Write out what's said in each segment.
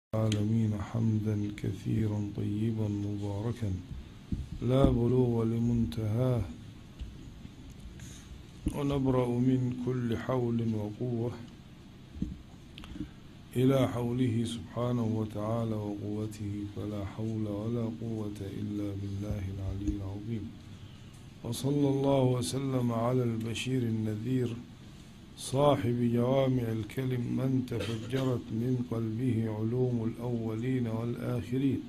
العالمين حمدا كثيرا طيبا مباركا لا بلوغ لمنتهاه ونبرأ من كل حول وقوة إلى حوله سبحانه وتعالى وقوته فلا حول ولا قوة إلا بالله العلي العظيم وصلى الله وسلم على البشير النذير صاحب جوامع الكلم من تفجرت من قلبه علوم الأولين والآخرين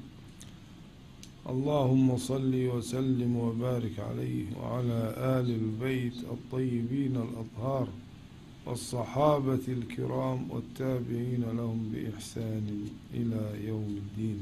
اللهم صل وسلم وبارك عليه وعلى آل البيت الطيبين الأطهار والصحابة الكرام والتابعين لهم بإحسان إلى يوم الدين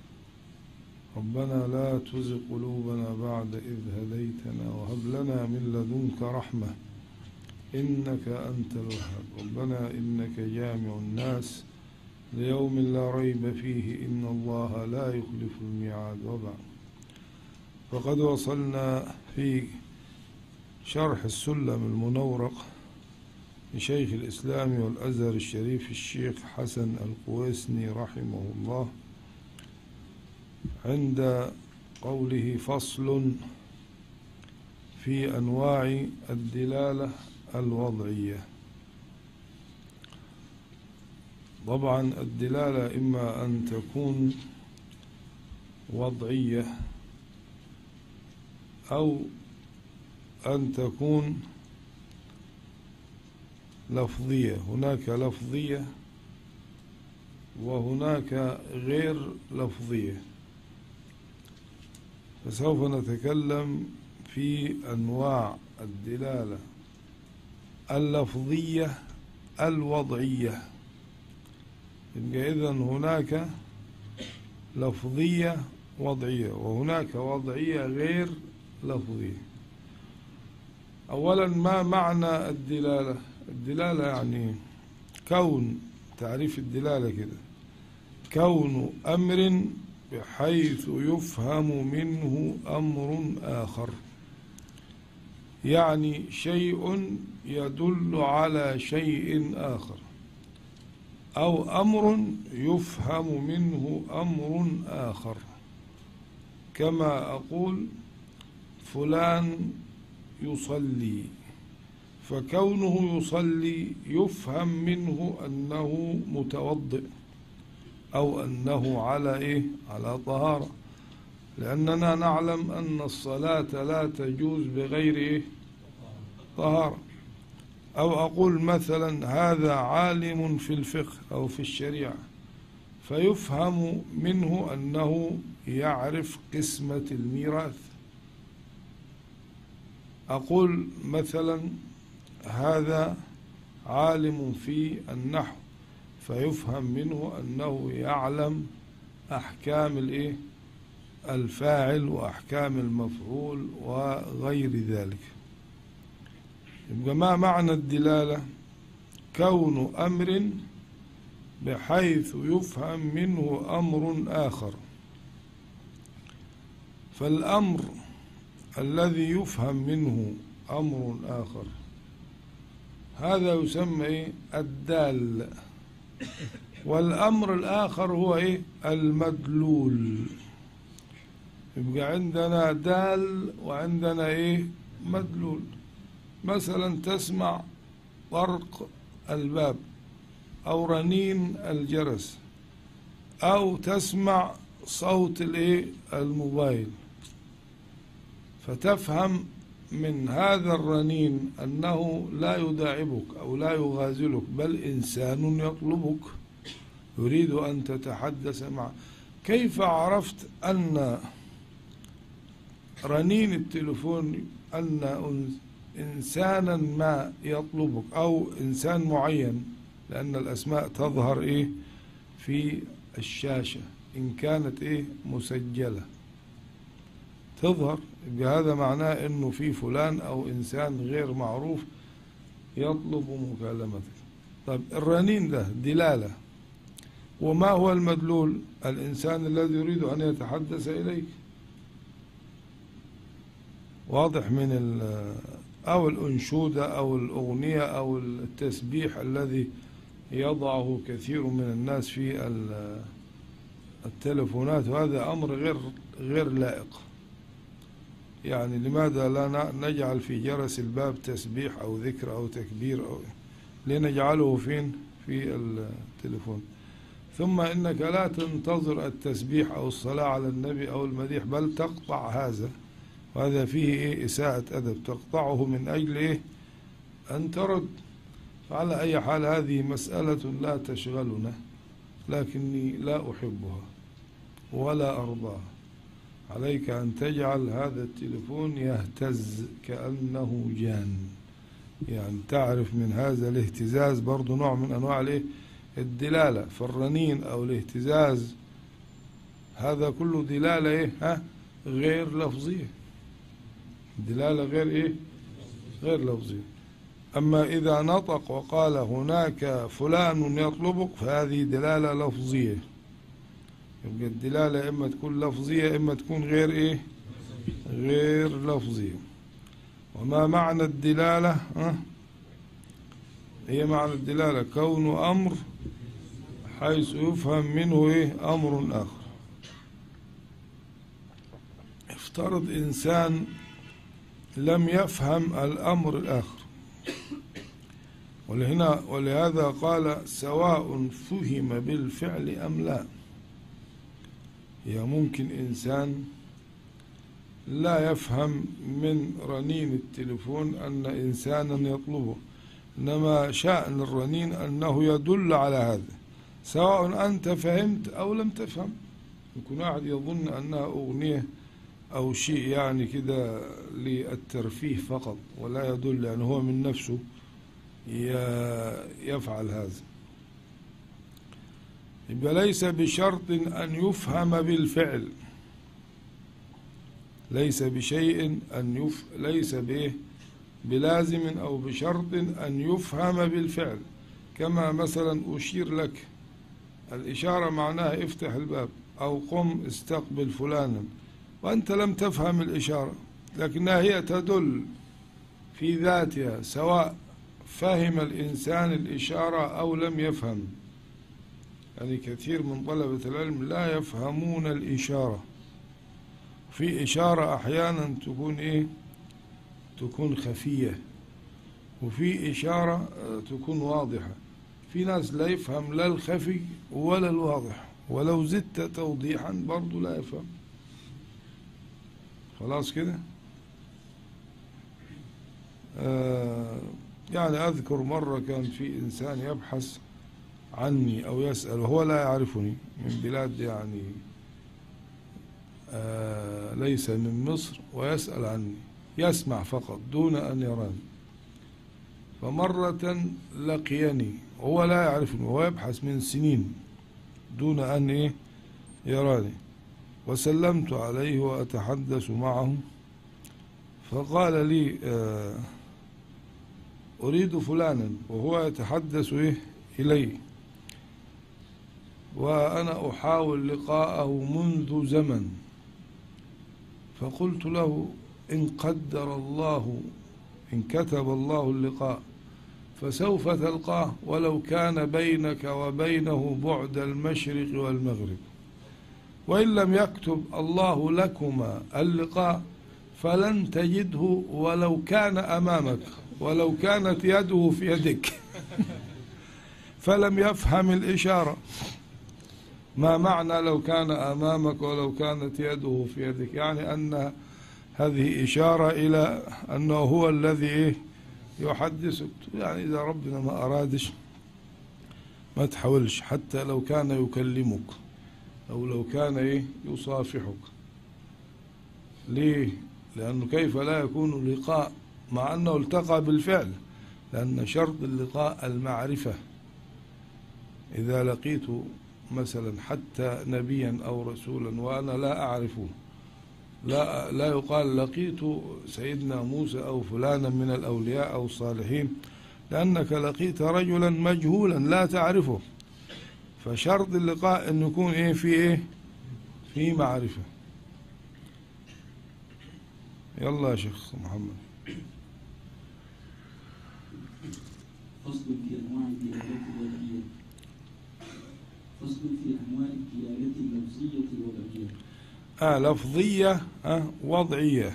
ربنا لا تزغ قلوبنا بعد إذ هديتنا وهب لنا من لدنك رحمة إنك أنت الوهاب ربنا إنك جامع الناس ليوم لا ريب فيه إن الله لا يخلف الميعاد وبعد فقد وصلنا في شرح السلم المنورق لشيخ الإسلام والأزهر الشريف الشيخ حسن القويسني رحمه الله عند قوله فصل في أنواع الدلالة الوضعية طبعا الدلالة إما أن تكون وضعية أو أن تكون لفظية هناك لفظية وهناك غير لفظية فسوف نتكلم في أنواع الدلالة اللفظية الوضعية يبقى إذن هناك لفظية وضعية وهناك وضعية غير لفظية أولا ما معنى الدلالة الدلالة يعني كون تعريف الدلالة كده كون أمر بحيث يفهم منه أمر آخر يعني شيء يدل على شيء آخر أو أمر يفهم منه أمر آخر كما أقول فلان يصلي فكونه يصلي يفهم منه أنه متوضئ أو أنه على إيه على طهارة لأننا نعلم أن الصلاة لا تجوز بغير إيه طهارة أو أقول مثلا هذا عالم في الفقه أو في الشريعة فيفهم منه أنه يعرف قسمة الميراث أقول مثلا هذا عالم في النحو فيفهم منه أنه يعلم أحكام الإيه الفاعل وأحكام المفعول وغير ذلك يبقى ما معنى الدلالة كون أمر بحيث يفهم منه أمر آخر فالأمر الذي يفهم منه أمر آخر هذا يسمى إيه؟ الدال والأمر الآخر هو إيه؟ المدلول يبقى عندنا دال وعندنا إيه؟ مدلول مثلا تسمع طرق الباب أو رنين الجرس أو تسمع صوت الإيه؟ الموبايل فتفهم من هذا الرنين أنه لا يداعبك أو لا يغازلك بل إنسان يطلبك يريد أن تتحدث معه كيف عرفت أن رنين التلفون أن إنسانا ما يطلبك أو إنسان معين لأن الأسماء تظهر إيه في الشاشة إن كانت إيه مسجلة تظهر يبقى هذا معناه انه في فلان او انسان غير معروف يطلب مكالمتك طيب الرنين ده دلالة وما هو المدلول الانسان الذي يريد ان يتحدث اليك واضح من او الانشودة او الاغنية او التسبيح الذي يضعه كثير من الناس في التلفونات وهذا أمر غير غير لائق يعني لماذا لا ن- نجعل في جرس الباب تسبيح أو ذكر أو تكبير أو لنجعله فين في التلفون ثم إنك لا تنتظر التسبيح أو الصلاة على النبي أو المديح بل تقطع هذا وهذا فيه إيه إساءة أدب تقطعه من أجل إيه أن ترد فعلى أي حال هذه مسألة لا تشغلنا لكني لا أحبها ولا أرضاها عليك أن تجعل هذا التلفون يهتز كأنه جان يعني تعرف من هذا الاهتزاز برضو نوع من أنواع الإيه؟ الدلالة فالرنين أو الاهتزاز هذا كله دلالة إيه ها غير لفظية دلالة غير إيه غير لفظية أما إذا نطق وقال هناك فلان يطلبك فهذه دلالة لفظية يبقى الدلالة إما تكون لفظية إما تكون غير إيه غير لفظية وما معنى الدلالة ها؟ هي معنى الدلالة كون أمر حيث يفهم منه إيه أمر آخر افترض إنسان لم يفهم الأمر الآخر ولهنا ولهذا قال سواء فهم بالفعل أم لا هي ممكن إنسان لا يفهم من رنين التلفون أن إنسانا يطلبه إنما شأن الرنين أنه يدل على هذا سواء أنت فهمت أو لم تفهم يكون واحد يظن أنها أغنية أو شيء يعني كده للترفيه فقط ولا يدل يعني هو من نفسه ي- يفعل هذا يبقى ليس بشرط أن يفهم بالفعل ليس بشيء أن يف... ليس بإيه بلازم أو بشرط أن يفهم بالفعل كما مثلا أشير لك الإشارة معناها افتح الباب أو قم استقبل فلانا وأنت لم تفهم الإشارة لكنها هي تدل في ذاتها سواء فهم الإنسان الإشارة أو لم يفهم يعني كثير من طلبة العلم لا يفهمون الإشارة في إشارة أحيانا تكون إيه تكون خفية وفي إشارة آه، تكون واضحة في ناس لا يفهم لا الخفي ولا الواضح ولو زدت توضيحا برضو لا يفهم خلاص كده آه يعني أذكر مرة كان في إنسان يبحث عني أو يسأل وهو لا يعرفني من بلاد يعني آه ليس من مصر ويسأل عني يسمع فقط دون أن يراني فمرة لقيني هو لا يعرفني وهو يبحث من سنين دون أن إيه يراني وسلمت عليه وأتحدث معه فقال لي آه أريد فلانا وهو يتحدث إيه إلي وأنا أحاول لقاءه منذ زمن فقلت له إن قدر الله إن كتب الله اللقاء فسوف تلقاه ولو كان بينك وبينه بعد المشرق والمغرب وإن لم يكتب الله لكما اللقاء فلن تجده ولو كان أمامك ولو كانت يده في يدك فلم يفهم الإشارة ما معنى لو كان أمامك ولو كانت يده في يدك يعني أن هذه إشارة إلى أنه هو الذي إيه يحدثك يعني إذا ربنا ما أرادش ما تحاولش حتى لو كان يكلمك أو لو كان إيه يصافحك ليه لأنه كيف لا يكون لقاء مع أنه التقى بالفعل لأن شرط اللقاء المعرفة إذا لقيت مثلا حتى نبيا أو رسولا وأنا لا أعرفه لا لا يقال لقيت سيدنا موسى أو فلانا من الأولياء أو الصالحين لأنك لقيت رجلا مجهولا لا تعرفه فشرط اللقاء أن يكون إيه في إيه في معرفة يلا يا شيخ محمد فصل في أنواع الدلالات اللفظية فصل في أنواع الدلالات اللفظية آه لفظية آه وضعية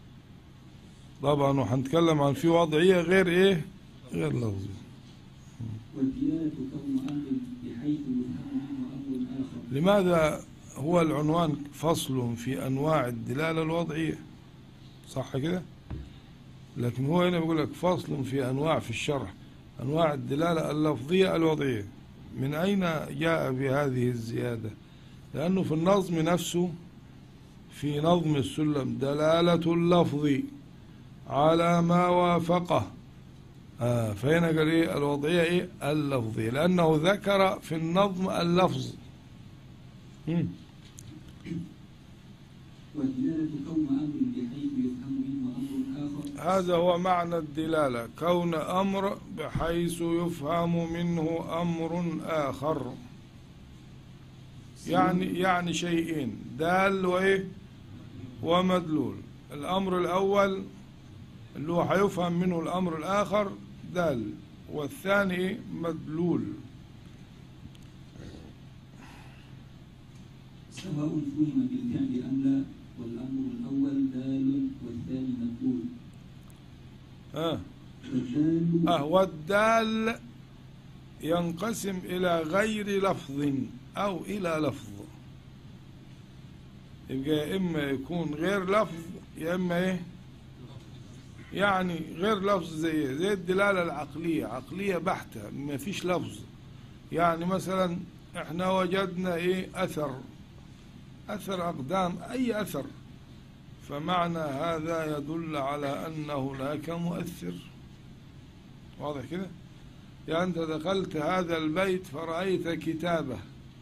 طبعا وحنتكلم عن في وضعية غير إيه غير لفظية والدلالة كون أمر بحيث يفهم منه أمر آخر لماذا هو العنوان فصل في أنواع الدلالة الوضعية صح كده لكن هو هنا بيقول لك فصل في أنواع في الشرح أنواع الدلالة اللفظية الوضعية من أين جاء بهذه الزيادة لأنه في النظم نفسه في نظم السلم دلالة اللفظ على ما وافقه آه فهنا قال إيه الوضعية إيه اللفظية لأنه ذكر في النظم اللفظ مم. والدلالة كون أمر بحيث يفهم منه أمر آخر هذا هو معنى الدلالة كون أمر بحيث يفهم منه أمر آخر يعني يعني شيئين دال وإيه ومدلول الأمر الأول اللي هو هيفهم منه الأمر الآخر دال والثاني مدلول سواء فهم بالفعل أم لا والأمر الأول دال والثاني مدلول آه. والدال آه والدال ينقسم إلى غير لفظ أو إلى لفظ يبقى يا إما يكون غير لفظ يا إما إيه يعني غير لفظ زي إيه؟ زي الدلالة العقلية عقلية بحتة ما فيش لفظ يعني مثلا احنا وجدنا ايه اثر اثر اقدام اي اثر فمعنى هذا يدل على ان هناك مؤثر واضح كده يعني انت دخلت هذا البيت فرأيت كتابة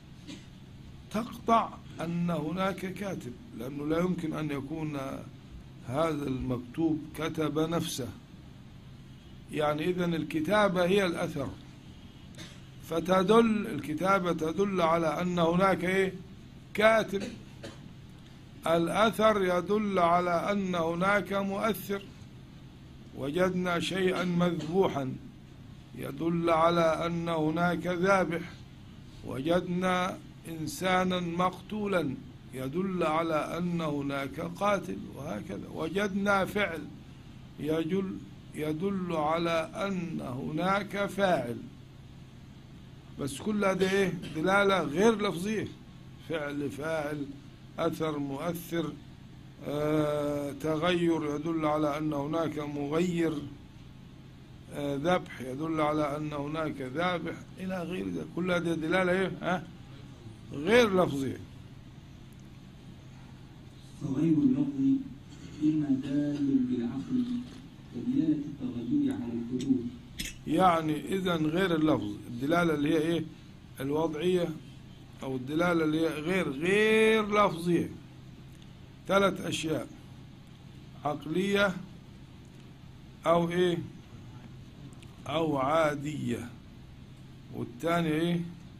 تقطع ان هناك كاتب لانه لا يمكن ان يكون هذا المكتوب كتب نفسه يعني اذا الكتابة هي الاثر فتدل الكتابة تدل على أن هناك إيه؟ كاتب الأثر يدل على أن هناك مؤثر وجدنا شيئا مذبوحا يدل على أن هناك ذابح وجدنا إنسانا مقتولا يدل على أن هناك قاتل وهكذا وجدنا فعل يدل يدل على أن هناك فاعل بس كل هذا ايه دلالة غير لفظية فعل فاعل أثر مؤثر آه تغير يدل على أن هناك مغير آه ذبح يدل على أن هناك ذابح إلى غير ذلك كل هذه دلالة ايه ها غير لفظية فغير اللفظ إما دال بالعقل كدلالة التغير على الحدوث يعني إذا غير اللفظ الدلالة اللي هي إيه الوضعية أو الدلالة اللي هي غير غير لفظية ثلاث أشياء عقلية أو إيه أو عادية والثانية إيه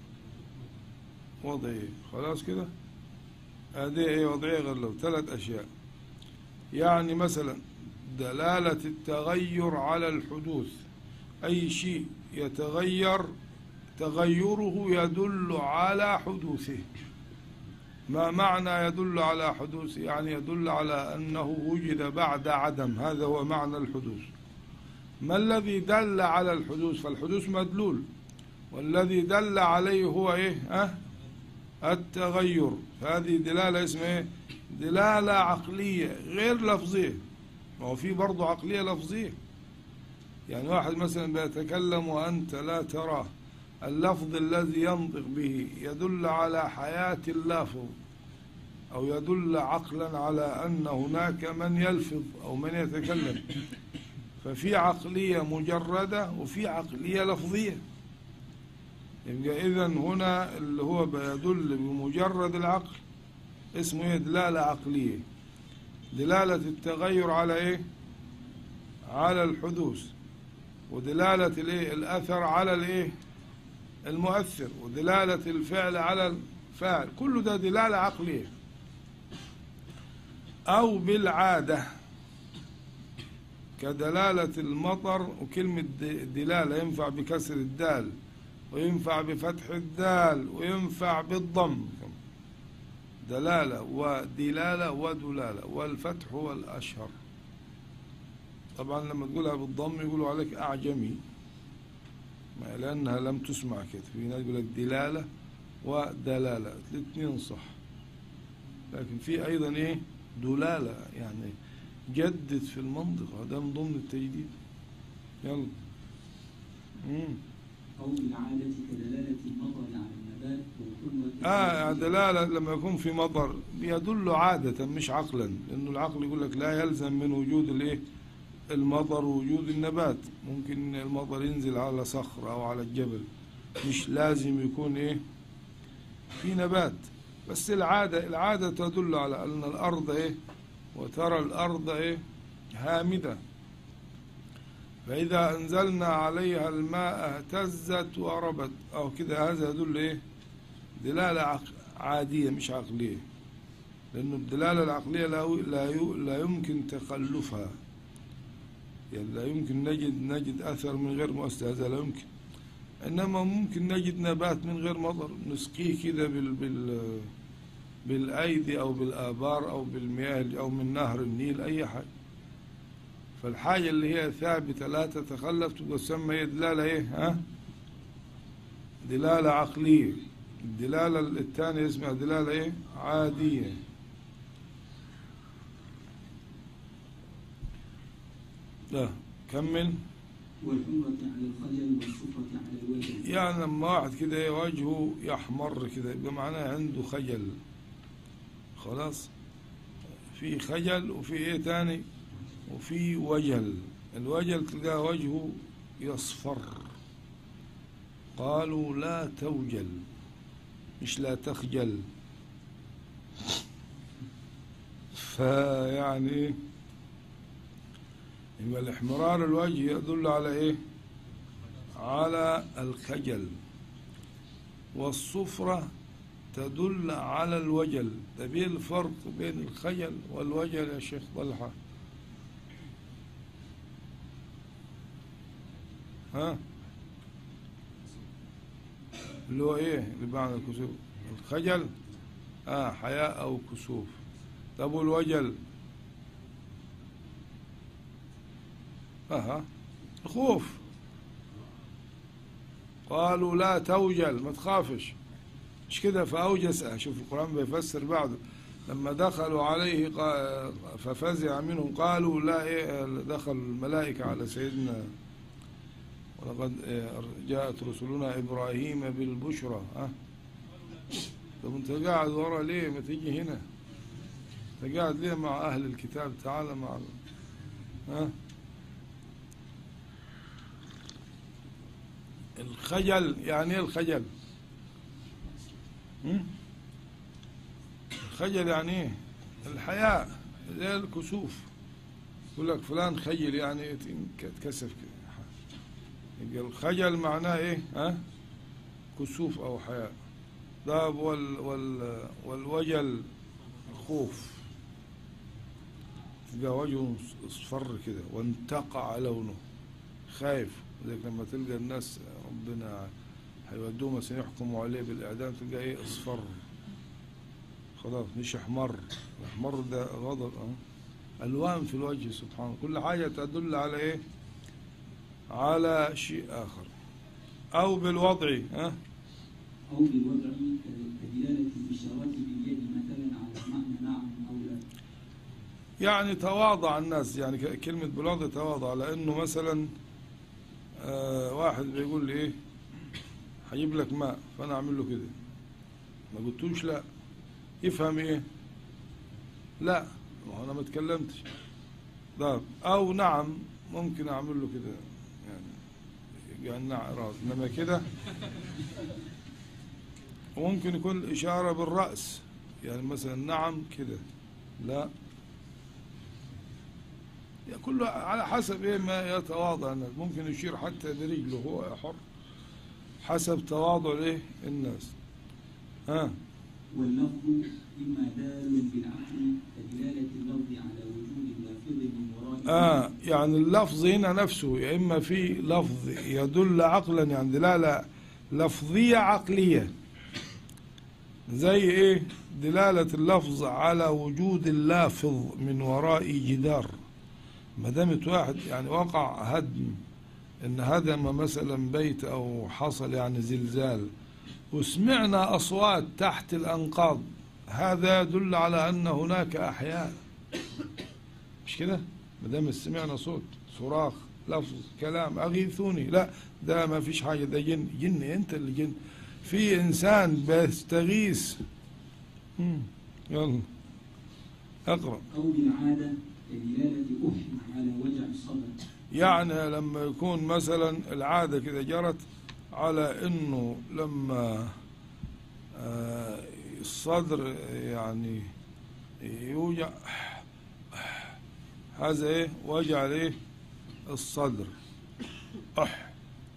وضعية خلاص كده هذه إيه وضعية غير لفظ ثلاث أشياء يعني مثلا دلالة التغير على الحدوث أي شيء يتغير تغيره يدل على حدوثه ما معنى يدل على حدوثه يعني يدل على أنه وجد بعد عدم هذا هو معنى الحدوث ما الذي دل على الحدوث فالحدوث مدلول والذي دل عليه هو إيه أه؟ التغير هذه دلالة اسمها إيه دلالة عقلية غير لفظية ما هو في برضه عقلية لفظية يعني واحد مثلا بيتكلم وأنت لا تراه اللفظ الذي ينطق به يدل على حياة اللافظ أو يدل عقلا على أن هناك من يلفظ أو من يتكلم ففي عقلية مجردة وفي عقلية لفظية يبقى إذا هنا اللي هو بيدل بمجرد العقل اسمه إيه دلالة عقلية دلالة التغير على إيه على الحدوث ودلالة الايه الأثر على الايه المؤثر ودلالة الفعل على الفاعل كل ده دلالة عقلية أو بالعادة كدلالة المطر وكلمة دلالة ينفع بكسر الدال وينفع بفتح الدال وينفع بالضم دلالة ودلالة ودلالة والفتح هو الأشهر طبعا لما تقولها بالضم يقولوا عليك أعجمي ما- لأنها لم تسمع كده في ناس يقول لك دلالة ودلالة الاثنين صح لكن في أيضا إيه دلالة يعني جدد في المنطقة ده من ضمن التجديد يلا مم. أو بالعادة كدلالة المطر على النبات والحلوة آه يعني دلالة لما يكون في مطر يدل عادة مش عقلا لأنه العقل يقول لك لا يلزم من وجود الإيه المطر وجود النبات ممكن المطر ينزل على صخرة أو على الجبل مش لازم يكون إيه في نبات بس العادة العادة تدل على أن الأرض إيه وترى الأرض إيه هامدة فإذا أنزلنا عليها الماء اهتزت وربت أو كده هذا يدل إيه دلالة عق- عادية مش عقلية لأنه الدلالة العقلية لا لا يو- لا يمكن تخلفها يعني لا يمكن نجد نجد أثر من غير مؤسسة هذا لا يمكن إنما ممكن نجد نبات من غير مطر نسقيه كده بال بال بالأيدي أو بالآبار أو بالمياه أو من نهر النيل أي حاجة فالحاجة اللي هي ثابتة لا تتخلف تسمى هي دلالة إيه ها دلالة عقلية الدلالة الثانية اسمها دلالة إيه عادية ده كمل والحلوة على الخيل والصفرة على الوجه يعني لما واحد كده إيه وجهه يحمر كده يبقى معناه عنده خجل خلاص في خجل وفي ايه تاني وفي وجل الوجل تلقاه وجهه يصفر قالوا لا توجل مش لا تخجل فيعني إيه؟ يبقى الاحمرار الوجه يدل على ايه على الخجل والصفرة تدل على الوجل ده بين الفرق بين الخجل والوجل يا شيخ طلحة ها اللي هو ايه اللي بعد الكسوف الخجل اه حياء او كسوف طب والوجل اها خوف قالوا لا توجل ما تخافش مش كده فأوجس شوف القرآن بيفسر بعده لما دخلوا عليه قا- ففزع منهم قالوا لا إيه دخل الملائكة على سيدنا ولقد إيه جاءت رسلنا إبراهيم بالبشرى ها طب انت قاعد ورا ليه ما تيجي هنا انت قاعد ليه مع أهل الكتاب تعال مع ها الخجل يعني ايه الخجل هم؟ الخجل يعني ايه الحياء زي الكسوف يقول لك فلان خجل يعني تكسف كده يبقى الخجل معناه ايه ها كسوف او حياء ضاب وال وال والوجل الخوف تلقى وجهه اصفر كده وانتقع لونه خايف لذلك لما تلقى الناس ربنا هيودوه مثلا يحكموا عليه بالإعدام تلقى إيه أصفر خلاص مش أحمر الأحمر ده غضب أه. ألوان في الوجه سبحان الله كل حاجة تدل على إيه على شيء آخر أو بالوضع ها أو بالوضع كدلالة الإشارات باليد مثلا على معنى نعم أو لا يعني تواضع الناس يعني ك- كلمة بالوضع تواضع لأنه مثلا آه واحد بيقول لي إيه هجيب لك ماء فأنا أعمل له كده ما قلتوش لا يفهم إيه لا ما هو أنا ما اتكلمتش طيب أو نعم ممكن أعمل له كده يعني يعني نعم راضي إنما كده وممكن يكون الإشارة بالرأس يعني مثلا نعم كده لا يعني كله على حسب ايه ما يتواضع الناس ممكن يشير حتى برجله هو حر حسب تواضع الايه الناس ها واللفظ إما دال بالعقل كدلالة اللفظ على وجود لافظ من وراء آه يعني اللفظ هنا نفسه يا إما في لفظ يدل عقلا يعني دلالة لفظية عقلية زي إيه دلالة اللفظ على وجود اللافظ من وراء جدار ما دامت واحد يعني وقع هدم ان هدم مثلا بيت او حصل يعني زلزال وسمعنا اصوات تحت الانقاض هذا يدل على ان هناك احياء مش كده ما دام سمعنا صوت صراخ لفظ كلام اغيثوني لا ده ما فيش حاجه ده جن جن انت اللي جن في انسان بيستغيث مم. يلا اقرا أو بالعادة كدلالة أح على وجع الصدر يعني لما يكون مثلا العادة كده جرت على انه لما آه، الصدر يعني يوجع هذا ايه وجع ايه الصدر أح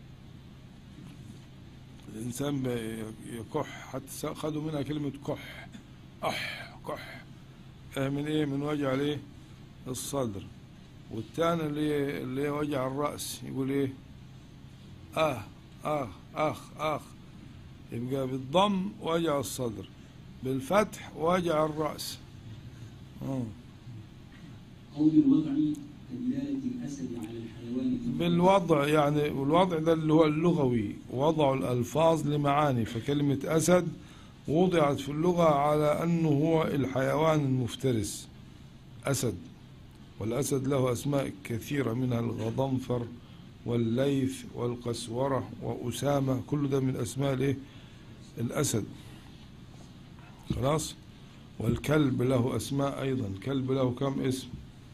الإنسان يكح حتى خدوا منها كلمة كح أح كح آه، من ايه من وجع الايه الصدر والثاني اللي اللي هي وجع الرأس يقول ايه اه اخ اخ اخ يبقى بالضم وجع الصدر بالفتح وجع الرأس آه. أو بالوضع كدلالة الأسد على الحيوان بالوضع يعني والوضع ده اللي هو اللغوي وضع الألفاظ لمعاني فكلمة أسد وضعت في اللغة على أنه هو الحيوان المفترس أسد والأسد له أسماء كثيرة منها الغضنفر والليث والقسورة وأسامة كل ده من أسماء الإيه؟ الأسد خلاص والكلب له أسماء أيضا كلب له كم اسم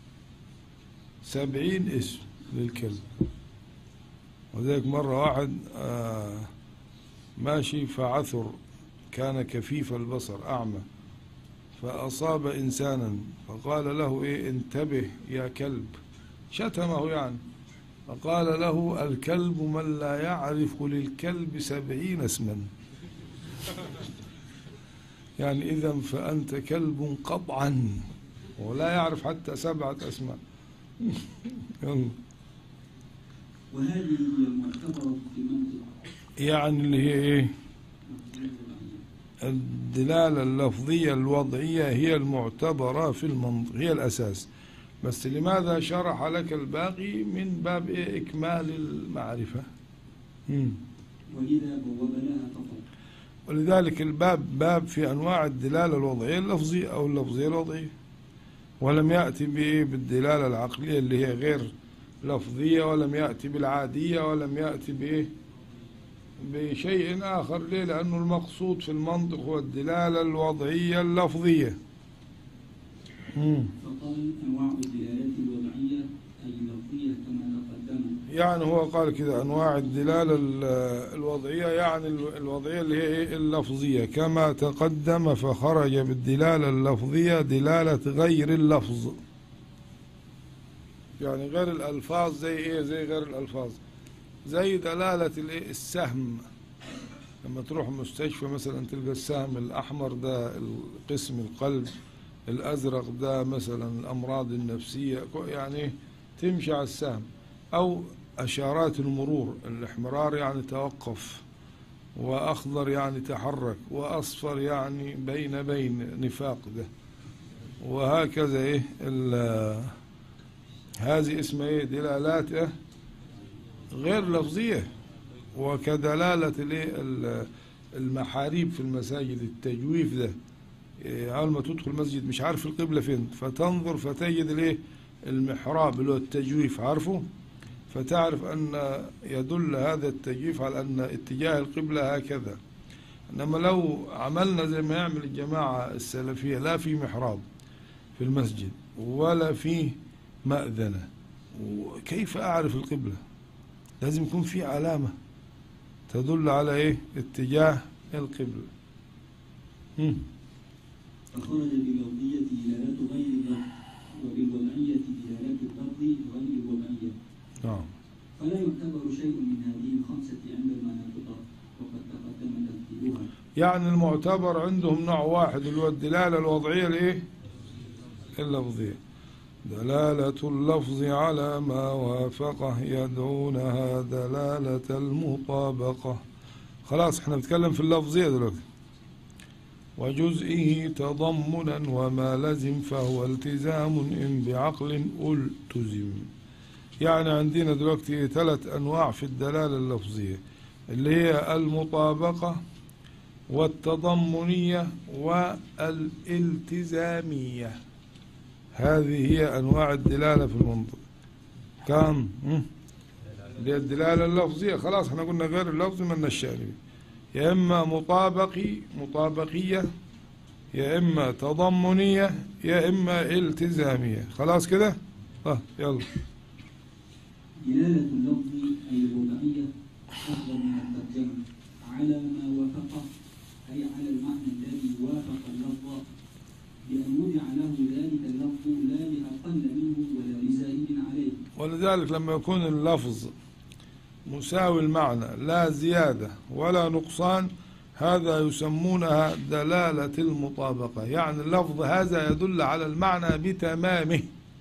سبعين اسم للكلب وذلك مرة واحد آه ماشي فعثر كان كفيف البصر أعمى فأصاب إنسانا فقال له إيه انتبه يا كلب شتمه يعني فقال له الكلب من لا يعرف للكلب سبعين اسما يعني إذا فأنت كلب قطعا ولا يعرف حتى سبعة أسماء يلا. وهذه هي المعتبرة في منطق يعني اللي هي إيه الدلالة اللفظية الوضعية هي المعتبرة في المنطق هي الأساس بس لماذا شرح لك الباقي من باب إيه إكمال المعرفة مم. ولذا بوب لها فقط ولذلك الباب باب في أنواع الدلالة الوضعية اللفظية أو اللفظية الوضعية ولم يأتي بإيه بالدلالة العقلية اللي هي غير لفظية ولم يأتي بالعادية ولم يأتي بإيه بشيء آخر ليه لأنه المقصود في المنطق هو الدلالة الوضعية اللفظية مم. فقال أنواع الدلالات الوضعية أي اللفظية كما تقدم يعني هو قال كده أنواع الدلالة ال- الوضعية يعني ال- الوضعية اللي هي إيه؟ اللفظية كما تقدم فخرج بالدلالة اللفظية دلالة غير اللفظ يعني غير الألفاظ زي إيه زي غير الألفاظ زي دلالة الإيه؟ السهم لما تروح مستشفى مثلا تلقى السهم الأحمر ده قسم القلب الأزرق ده مثلا الأمراض النفسية يعني تمشي على السهم أو أشارات المرور الإحمرار يعني توقف وأخضر يعني تحرك وأصفر يعني بين بين نفاق ده وهكذا إيه ال- هذه اسمها إيه دلالات إيه؟ غير لفظية وكدلالة الإيه ال- المحاريب في المساجد التجويف ده إيه، أول ما تدخل مسجد مش عارف القبلة فين فتنظر فتجد الإيه المحراب اللي هو التجويف عارفه فتعرف أن يدل هذا التجويف على أن اتجاه القبلة هكذا إنما لو عملنا زي ما يعمل الجماعة السلفية لا في محراب في المسجد ولا في مأذنة وكيف أعرف القبلة لازم يكون في علامة تدل على إيه اتجاه القبلة هم. فخرج باللفظية دلالات غير اللفظ وبالوضعية دلالات اللفظ غير الوضعية نعم فلا يعتبر شيء من هذه الخمسة عند المناطق وقد تقدم ترتيبها يعني المعتبر عندهم نوع واحد اللي هو الدلالة الوضعية الايه اللفظية دلالة اللفظ على ما وافقه يدعونها دلالة المطابقة خلاص احنا بنتكلم في اللفظية دلوقتي وجزئه تضمنا وما لزم فهو التزام إن بعقل التزم يعني عندنا دلوقتي ثلاث أنواع في الدلالة اللفظية اللي هي المطابقة والتضمنية والالتزامية هذه هي أنواع الدلالة في المنطق كم هم؟ اللي هي الدلالة اللفظية خلاص احنا قلنا غير اللفظ من الشارع يا إما مطابقي مطابقية يا إما تضمنية يا إما التزامية خلاص كده اه يلا دلالة اللفظ أي الوضعية أفضل من الترجمة على ما وافقه أي على المعنى الذي وافق اللفظ بأن وضع له ذلك اللفظ لا لأقل منه ولا لزائد عليه ولذلك لما يكون اللفظ مساوي المعنى لا زيادة ولا نقصان هذا يسمونها دلالة المطابقة يعني اللفظ هذا يدل على المعنى بتمامه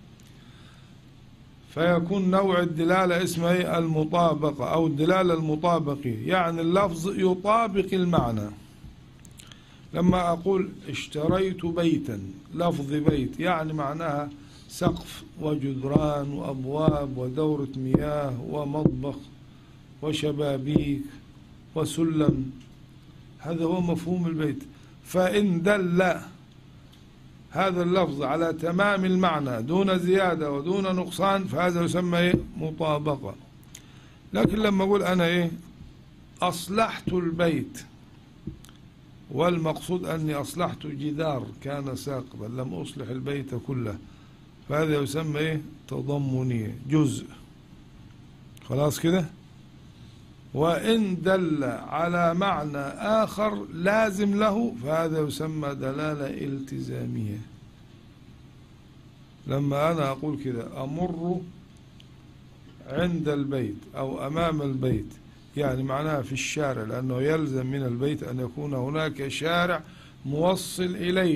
فيكون نوع الدلالة اسمه إيه؟ المطابقة أو الدلالة المطابقية يعني اللفظ يطابق المعنى لما أقول اشتريت بيتا لفظ بيت يعني معناها سقف وجدران وأبواب ودورة مياه ومطبخ وشبابيك وسلم هذا هو مفهوم البيت فإن دل هذا اللفظ على تمام المعنى دون زيادة ودون نقصان فهذا يسمى إيه؟ مطابقة لكن لما أقول أنا إيه أصلحت البيت والمقصود أني أصلحت جدار كان ساقطا لم أصلح البيت كله فهذا يسمى إيه تضمنية جزء خلاص كده وإن دل على معنى آخر لازم له فهذا يسمى دلالة التزامية لما أنا أقول كده أمر عند البيت أو أمام البيت يعني معناها في الشارع لأنه يلزم من البيت أن يكون هناك شارع موصل إليه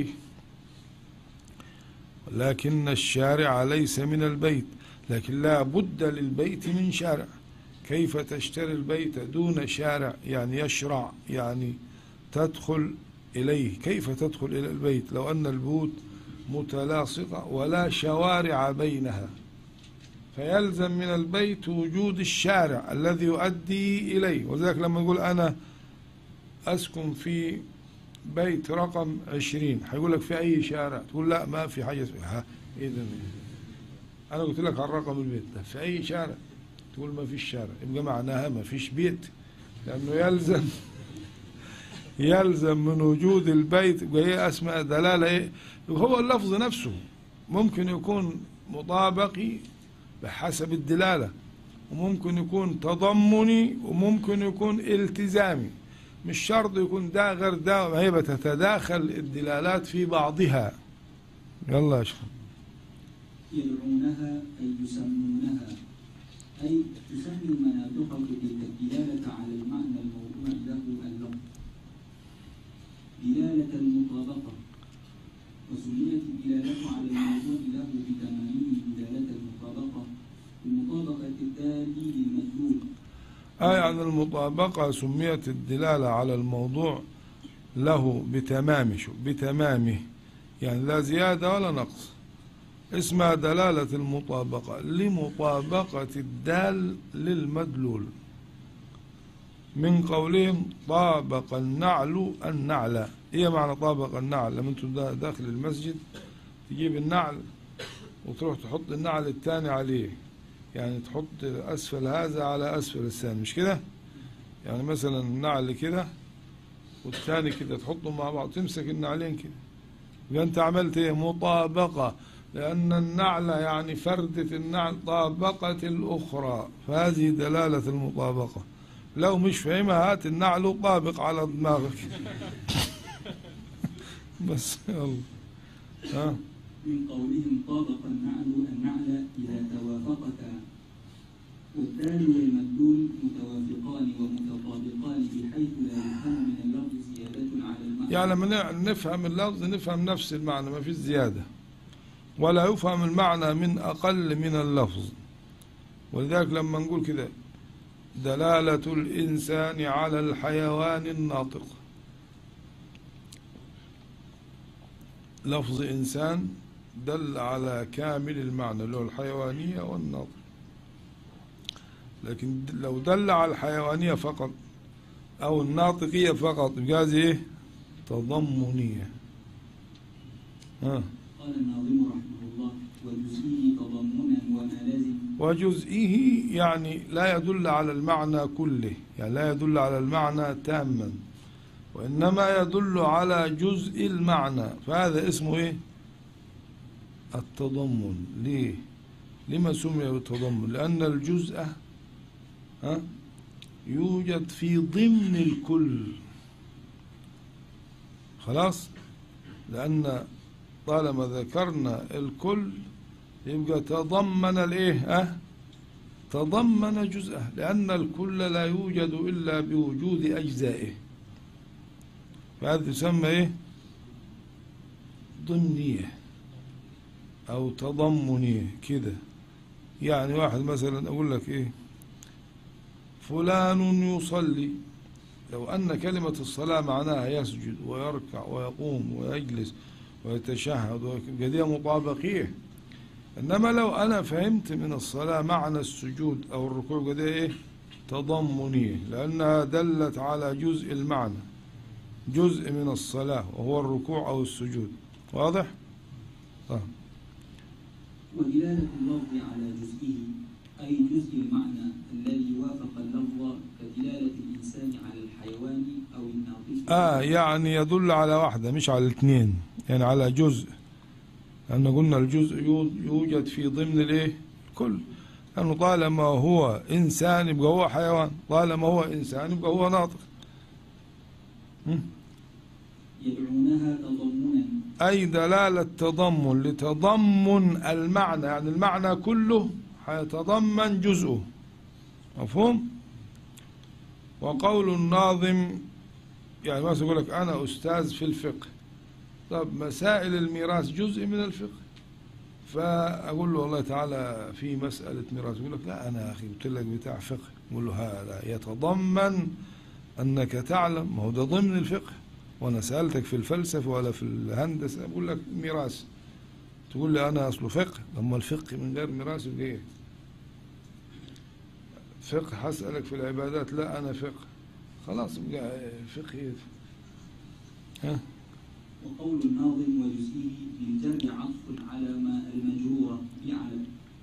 لكن الشارع ليس من البيت لكن لا بد للبيت من شارع كيف تشتري البيت دون شارع يعني يشرع يعني تدخل إليه كيف تدخل إلى البيت لو أن البيوت متلاصقة ولا شوارع بينها فيلزم من البيت وجود الشارع الذي يؤدي إليه وذلك لما نقول أنا أسكن في بيت رقم عشرين هيقول لك في أي شارع تقول لا ما في حاجة ها إيه ده أنا قلت لك عن رقم البيت ده في أي شارع تقول ما فيش شارع يبقى معناها ما فيش بيت لأنه يلزم يلزم من وجود البيت وهي أسماء دلالة إيه هو اللفظ نفسه ممكن يكون مطابقي بحسب الدلالة وممكن يكون تضمني وممكن يكون التزامي مش شرط يكون ده غير ده ما هي بتتداخل الدلالات في بعضها يلا يا شيخ يدعونها أي يسمونها أي تسمي المناطق تلك الدلالة على المعنى الموضوع له اللفظ دلالة المطابقة وسميت الدلالة على الموضوع له بتمامه دلالة المطابقة بمطابقة التالي للمدلول آية عن المطابقة سميت الدلالة على الموضوع له بتمامه شو بتمامه يعني لا زيادة ولا نقص اسمها دلالة المطابقة لمطابقة الدال للمدلول من قولهم طابق النعل النعل هي معنى طابق النعل لما انتم دا- داخل المسجد تجيب النعل وتروح تحط النعل الثاني عليه يعني تحط أسفل هذا على أسفل الثاني مش كده يعني مثلا النعل كده والثاني كده تحطهم مع بعض تمسك النعلين كده يبقى انت عملت ايه مطابقة لأن النعل يعني فردة النعل طابقت الأخرى فهذه دلالة المطابقة لو مش فاهمها هات النعل وطابق على دماغك بس يلا ها من قولهم طابق النعل النعل إذا توافقتا والدال والمدلول متوافقان ومتطابقان بحيث لا يفهم من اللفظ زيادة على المعنى يعني لما نع- نفهم اللفظ نفهم نفس المعنى ما فيش زيادة ولا يفهم المعنى من أقل من اللفظ ولذلك لما نقول كده دلالة الإنسان على الحيوان الناطق لفظ إنسان دل على كامل المعنى اللي هو الحيوانية والناطق لكن لو دل على الحيوانية فقط أو الناطقية فقط جاز إيه تضمنية ها قال الناظم رحمه الله وجزئه تضمنا وما لازم وجزئه يعني لا يدل على المعنى كله يعني لا يدل على المعنى تاما وإنما يدل على جزء المعنى فهذا اسمه إيه التضمن ليه لما سمي بالتضمن لأن الجزء ها يوجد في ضمن الكل خلاص لأن طالما ذكرنا الكل يبقى تضمن الايه ها تضمن جزءه لأن الكل لا يوجد إلا بوجود أجزائه فهذا يسمى ايه ضمنية أو تضمنية كده يعني واحد مثلا أقول لك ايه فلان يصلي لو أن كلمة الصلاة معناها يسجد ويركع ويقوم ويجلس ويتشهد ويبقى دي مطابقية إنما لو أنا فهمت من الصلاة معنى السجود أو الركوع قد إيه تضمنية لأنها دلت على جزء المعنى جزء من الصلاة وهو الركوع أو السجود واضح؟ طيب. ودلالة اللفظ على جزئه أي جزء المعنى الذي وافق اللفظ كدلالة الإنسان على الحيوان أو الناطق آه يعني يدل على واحدة مش على الاثنين يعني على جزء لأن قلنا الجزء يو- يوجد في ضمن الايه الكل لأنه طالما هو إنسان يبقى هو حيوان طالما هو إنسان يبقى هو ناطق م? يدعونها تضمنا أي دلالة تضمن لتضمن المعنى يعني المعنى كله حيتضمن جزءه مفهوم وقول الناظم يعني مثلا يقول لك أنا أستاذ في الفقه طب مسائل الميراث جزء من الفقه فأقول له والله تعالى في مسألة ميراث يقول لك لا أنا يا أخي قلت لك بتاع فقه يقول له هذا يتضمن أنك تعلم ما هو ده ضمن الفقه وانا سالتك في الفلسفه ولا في الهندسه بقول لك ميراث تقول لي انا اصله فقه اما الفقه من غير ميراث يبقى ايه فقه هسالك في العبادات لا انا فقه خلاص يبقى فقه إيه؟ ها وقول الناظم وجزئه للجر عطف على ما المجرور بعلم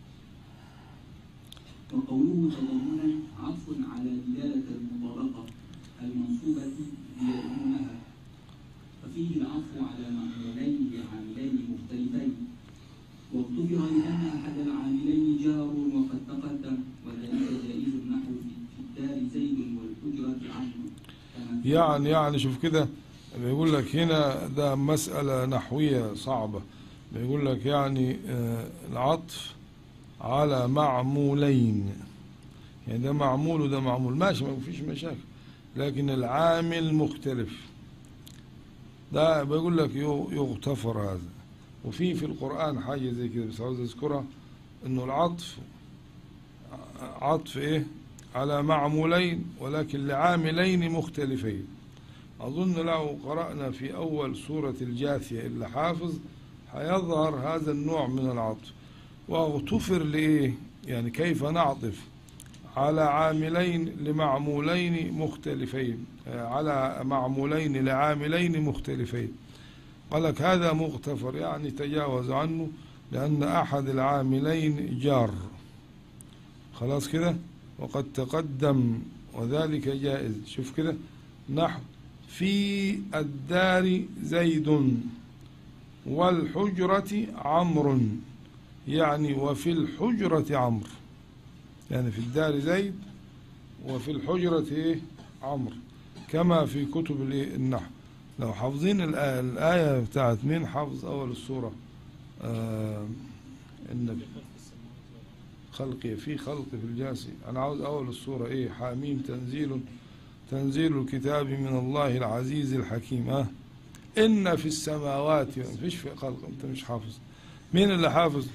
وقوله تضمنا عطف على دلالة المطابقة المنصوبة ليضمنها ففيه العطف على معمولين لعاملين مختلفين واغتفر لأن أحد العاملين جار وقد تقدم وذلك جائز النحو في الدار زيد والحجرة عمرو كما في- يعني يعني شوف كده بيقول لك هنا ده مسألة نحوية صعبة بيقول لك يعني آه، العطف على معمولين يعني ده معمول وده معمول ماشي ما فيش مشاكل لكن العامل مختلف ده بيقول لك يغ- يغتفر هذا وفي في القرآن حاجة زي كده بس عاوز أذكرها إنه العطف ع- عطف إيه على معمولين ولكن لعاملين مختلفين أظن لو قرأنا في أول سورة الجاثية اللي حافظ هيظهر هذا النوع من العطف واغتفر لإيه يعني كيف نعطف على عاملين لمعمولين مختلفين آه، على معمولين لعاملين مختلفين قال لك هذا مغتفر يعني تجاوز عنه لأن أحد العاملين جار خلاص كده وقد تقدم وذلك جائز شوف كده نحو في الدار زيد والحجرة عمرو يعني وفي الحجرة عمرو يعني في الدار زيد وفي الحجرة إيه عمرو كما في كتب الإيه؟ النحو لو حافظين الآية, الآية بتاعت مين حافظ أول السورة آه النبي خلق في خلق في الجاسي أنا عاوز أول السورة إيه حاميم تنزيل تنزيل الكتاب من الله العزيز الحكيم ها إن في السماوات مفيش في خلق أنت مش حافظ مين اللي حافظ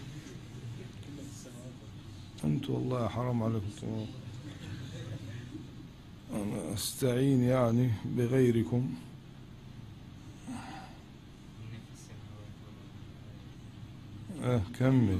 أنت والله حرام عليكم تمام. أنا أستعين يعني بغيركم اه كمل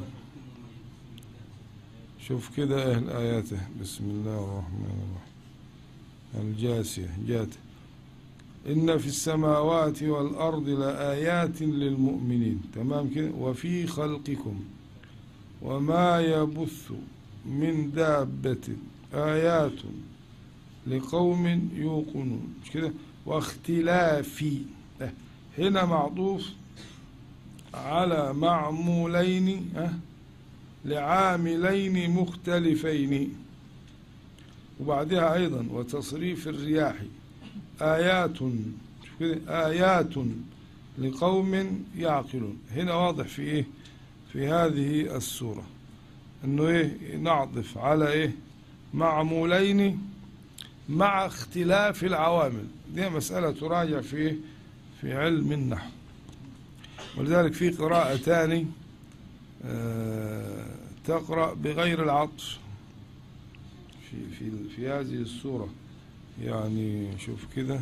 شوف كده اهل اياته بسم الله الرحمن الرحيم الجاسية جات إن في السماوات والأرض لآيات للمؤمنين تمام كده وفي خلقكم وما يبث من دابة آيات لقوم يوقنون مش كده واختلاف اه هنا معطوف على معمولين اه لعاملين مختلفين وبعدها أيضا وتصريف الرياح آيات شوف كده آيات لقوم يعقلون هنا واضح في إيه في هذه السورة إنه إيه نعطف على إيه معمولين مع اختلاف العوامل دي مسألة تراجع في إيه في علم النحو ولذلك في قراءة تاني آه تقرأ بغير العطف في في في هذه السورة يعني شوف كده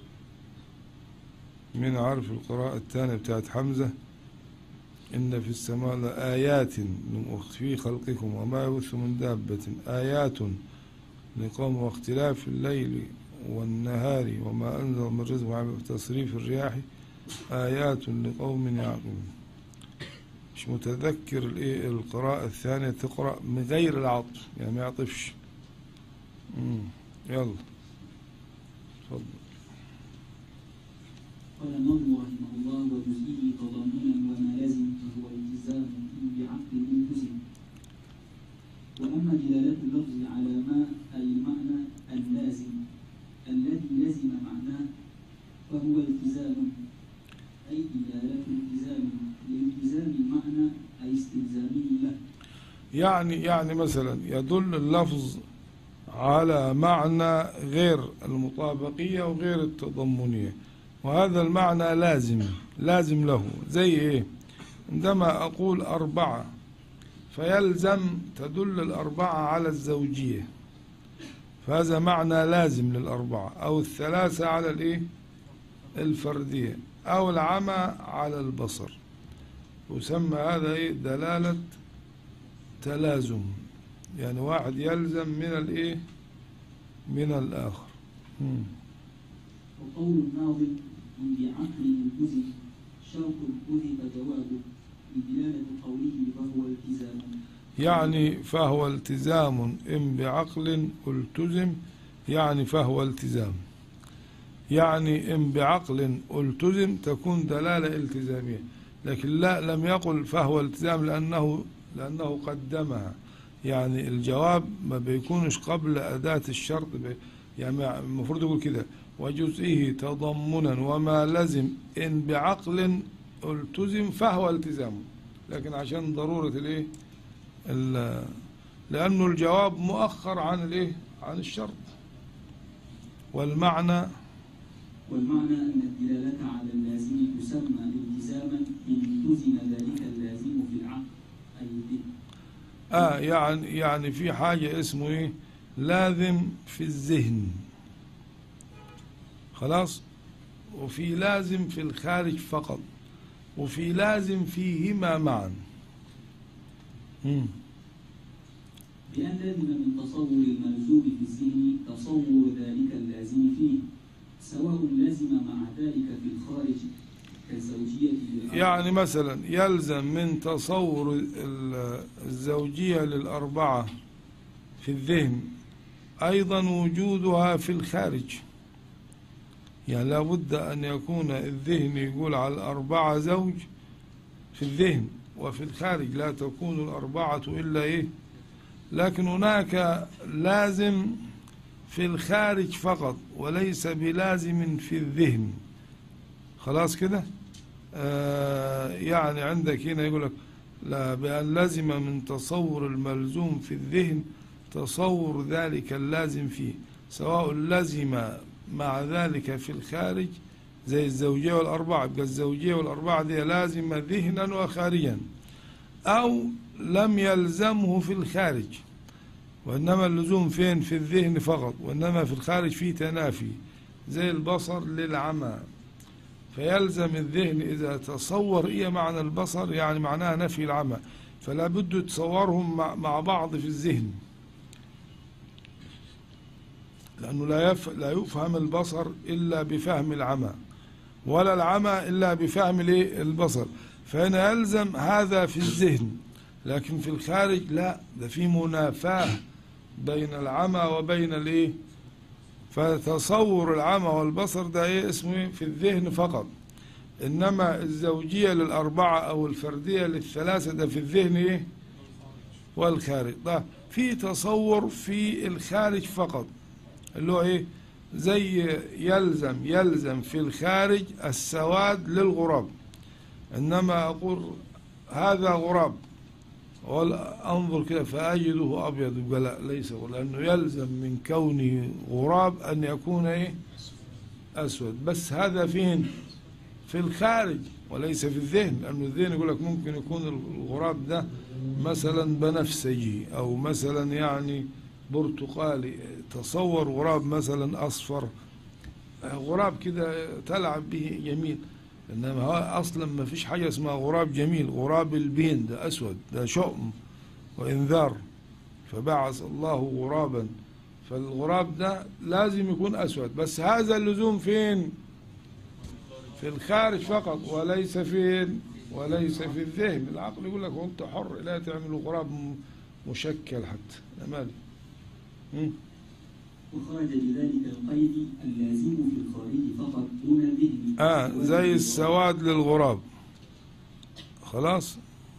من عارف القراءة الثانية بتاعت حمزة إن في السماء لآيات في خلقكم وما يبث من دابة آيات لقوم واختلاف الليل والنهار وما أنزل من رزق وتصريف الرياح آيات لقوم يعقلون مش متذكر الايه القراءة الثانية تقرأ من غير العطف يعني ما يعطفش يلا تفضل قال النظم رحمه الله وجزئه تضمنا وما لازم فهو التزام بعقل ملتزم واما دلاله اللفظ على ما اي المعنى اللازم الذي لزم معناه فهو التزام اي دلاله التزام لالتزام المعنى اي استلزامه له يعني يعني مثلا يدل اللفظ على معنى غير المطابقية وغير التضمنية وهذا المعنى لازم لازم له زي ايه عندما اقول اربعة فيلزم تدل الاربعة على الزوجية فهذا معنى لازم للاربعة او الثلاثة على الايه الفردية او العمى على البصر يسمى هذا ايه دلالة تلازم يعني واحد يلزم من الايه من الاخر مم. وقول الناظم إن بعقل التزم شرط كذب جوابه بدلالة قوله فهو التزام يعني فهو التزام إن بعقل التزم يعني فهو التزام يعني إن بعقل التزم تكون دلالة التزامية لكن لا لم يقل فهو التزام لأنه لأنه قدمها يعني الجواب ما بيكونش قبل أداة الشرط بي يعني المفروض يقول كده وجزئه تضمنا وما لزم إن بعقل التزم فهو التزام لكن عشان ضرورة الايه ال- لأنه الجواب مؤخر عن الايه عن الشرط والمعنى والمعنى أن الدلالة على اللازم تسمى التزاما إن التزم ذلك اللازم في العقل أي به آه يعني يعني في حاجة اسمه ايه لازم في الذهن خلاص وفي لازم في الخارج فقط وفي لازم فيهما معا مم. بأن لازم من تصور الملزوم في الذهن تصور ذلك اللازم فيه سواء لزم مع ذلك في الخارج كالزوجية للأرض يعني مثلا يلزم من تصور ال- الزوجية للأربعة في الذهن أيضا وجودها في الخارج يعني لابد أن يكون الذهن يقول على الأربعة زوج في الذهن وفي الخارج لا تكون الأربعة إلا إيه لكن هناك لازم في الخارج فقط وليس بلازم في الذهن خلاص كده آه يعني عندك هنا يقول لك لا بأن لزم من تصور الملزوم في الذهن تصور ذلك اللازم فيه سواء لزم مع ذلك في الخارج زي الزوجية والأربعة يبقى الزوجية والأربعة دي لازمة ذهنا وخارجا أو لم يلزمه في الخارج وإنما اللزوم فين في الذهن فقط وإنما في الخارج فيه تنافي زي البصر للعمى فيلزم الذهن إذا تصور إيه معنى البصر يعني معناها نفي العمى فلا بد يتصورهم مع- مع بعض في الذهن لأنه لا يف... لا يفهم البصر إلا بفهم العمى ولا العمى إلا بفهم الإيه؟ البصر فهنا يلزم هذا في الذهن لكن في الخارج لا ده في منافاة بين العمى وبين الإيه فتصور العمى والبصر ده إيه اسمه إيه؟ في الذهن فقط إنما الزوجية للأربعة أو الفردية للثلاثة ده في الذهن إيه والخارج ده في تصور في الخارج فقط اللي هو ايه زي يلزم يلزم في الخارج السواد للغراب انما اقول هذا غراب ولا انظر كده فاجده ابيض يبقى لا ليس غراب، لانه يلزم من كونه غراب ان يكون ايه اسود بس هذا فين في الخارج وليس في الذهن لانه الذهن يقول لك ممكن يكون الغراب ده مثلا بنفسجي او مثلا يعني برتقالي تصور غراب مثلا اصفر غراب كده تلعب به جميل انما هو اصلا ما فيش حاجه اسمها غراب جميل غراب البين ده اسود ده شؤم وانذار فبعث الله غرابا فالغراب ده لازم يكون اسود بس هذا اللزوم فين في الخارج فقط وليس فين وليس في الذهن العقل يقول لك وانت حر لا تعمل غراب م- مشكل حتى يا مالي مم. وخرج بذلك القيد اللازم في الخارج فقط دون الذهن اه سواء زي في السواد للغراب خلاص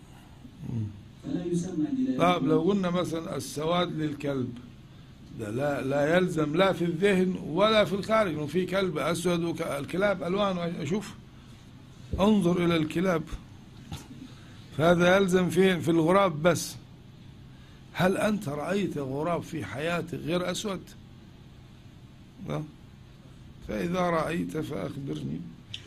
فلا يسمى دلالة طيب لو قلنا مثلا السواد للكلب ده لا لا يلزم لا في الذهن ولا في الخارج انه في كلب اسود والكلاب الوان اشوف انظر الى الكلاب فهذا يلزم في في الغراب بس هل انت رايت غراب في حياتك غير اسود؟ لا. فاذا رايت فاخبرني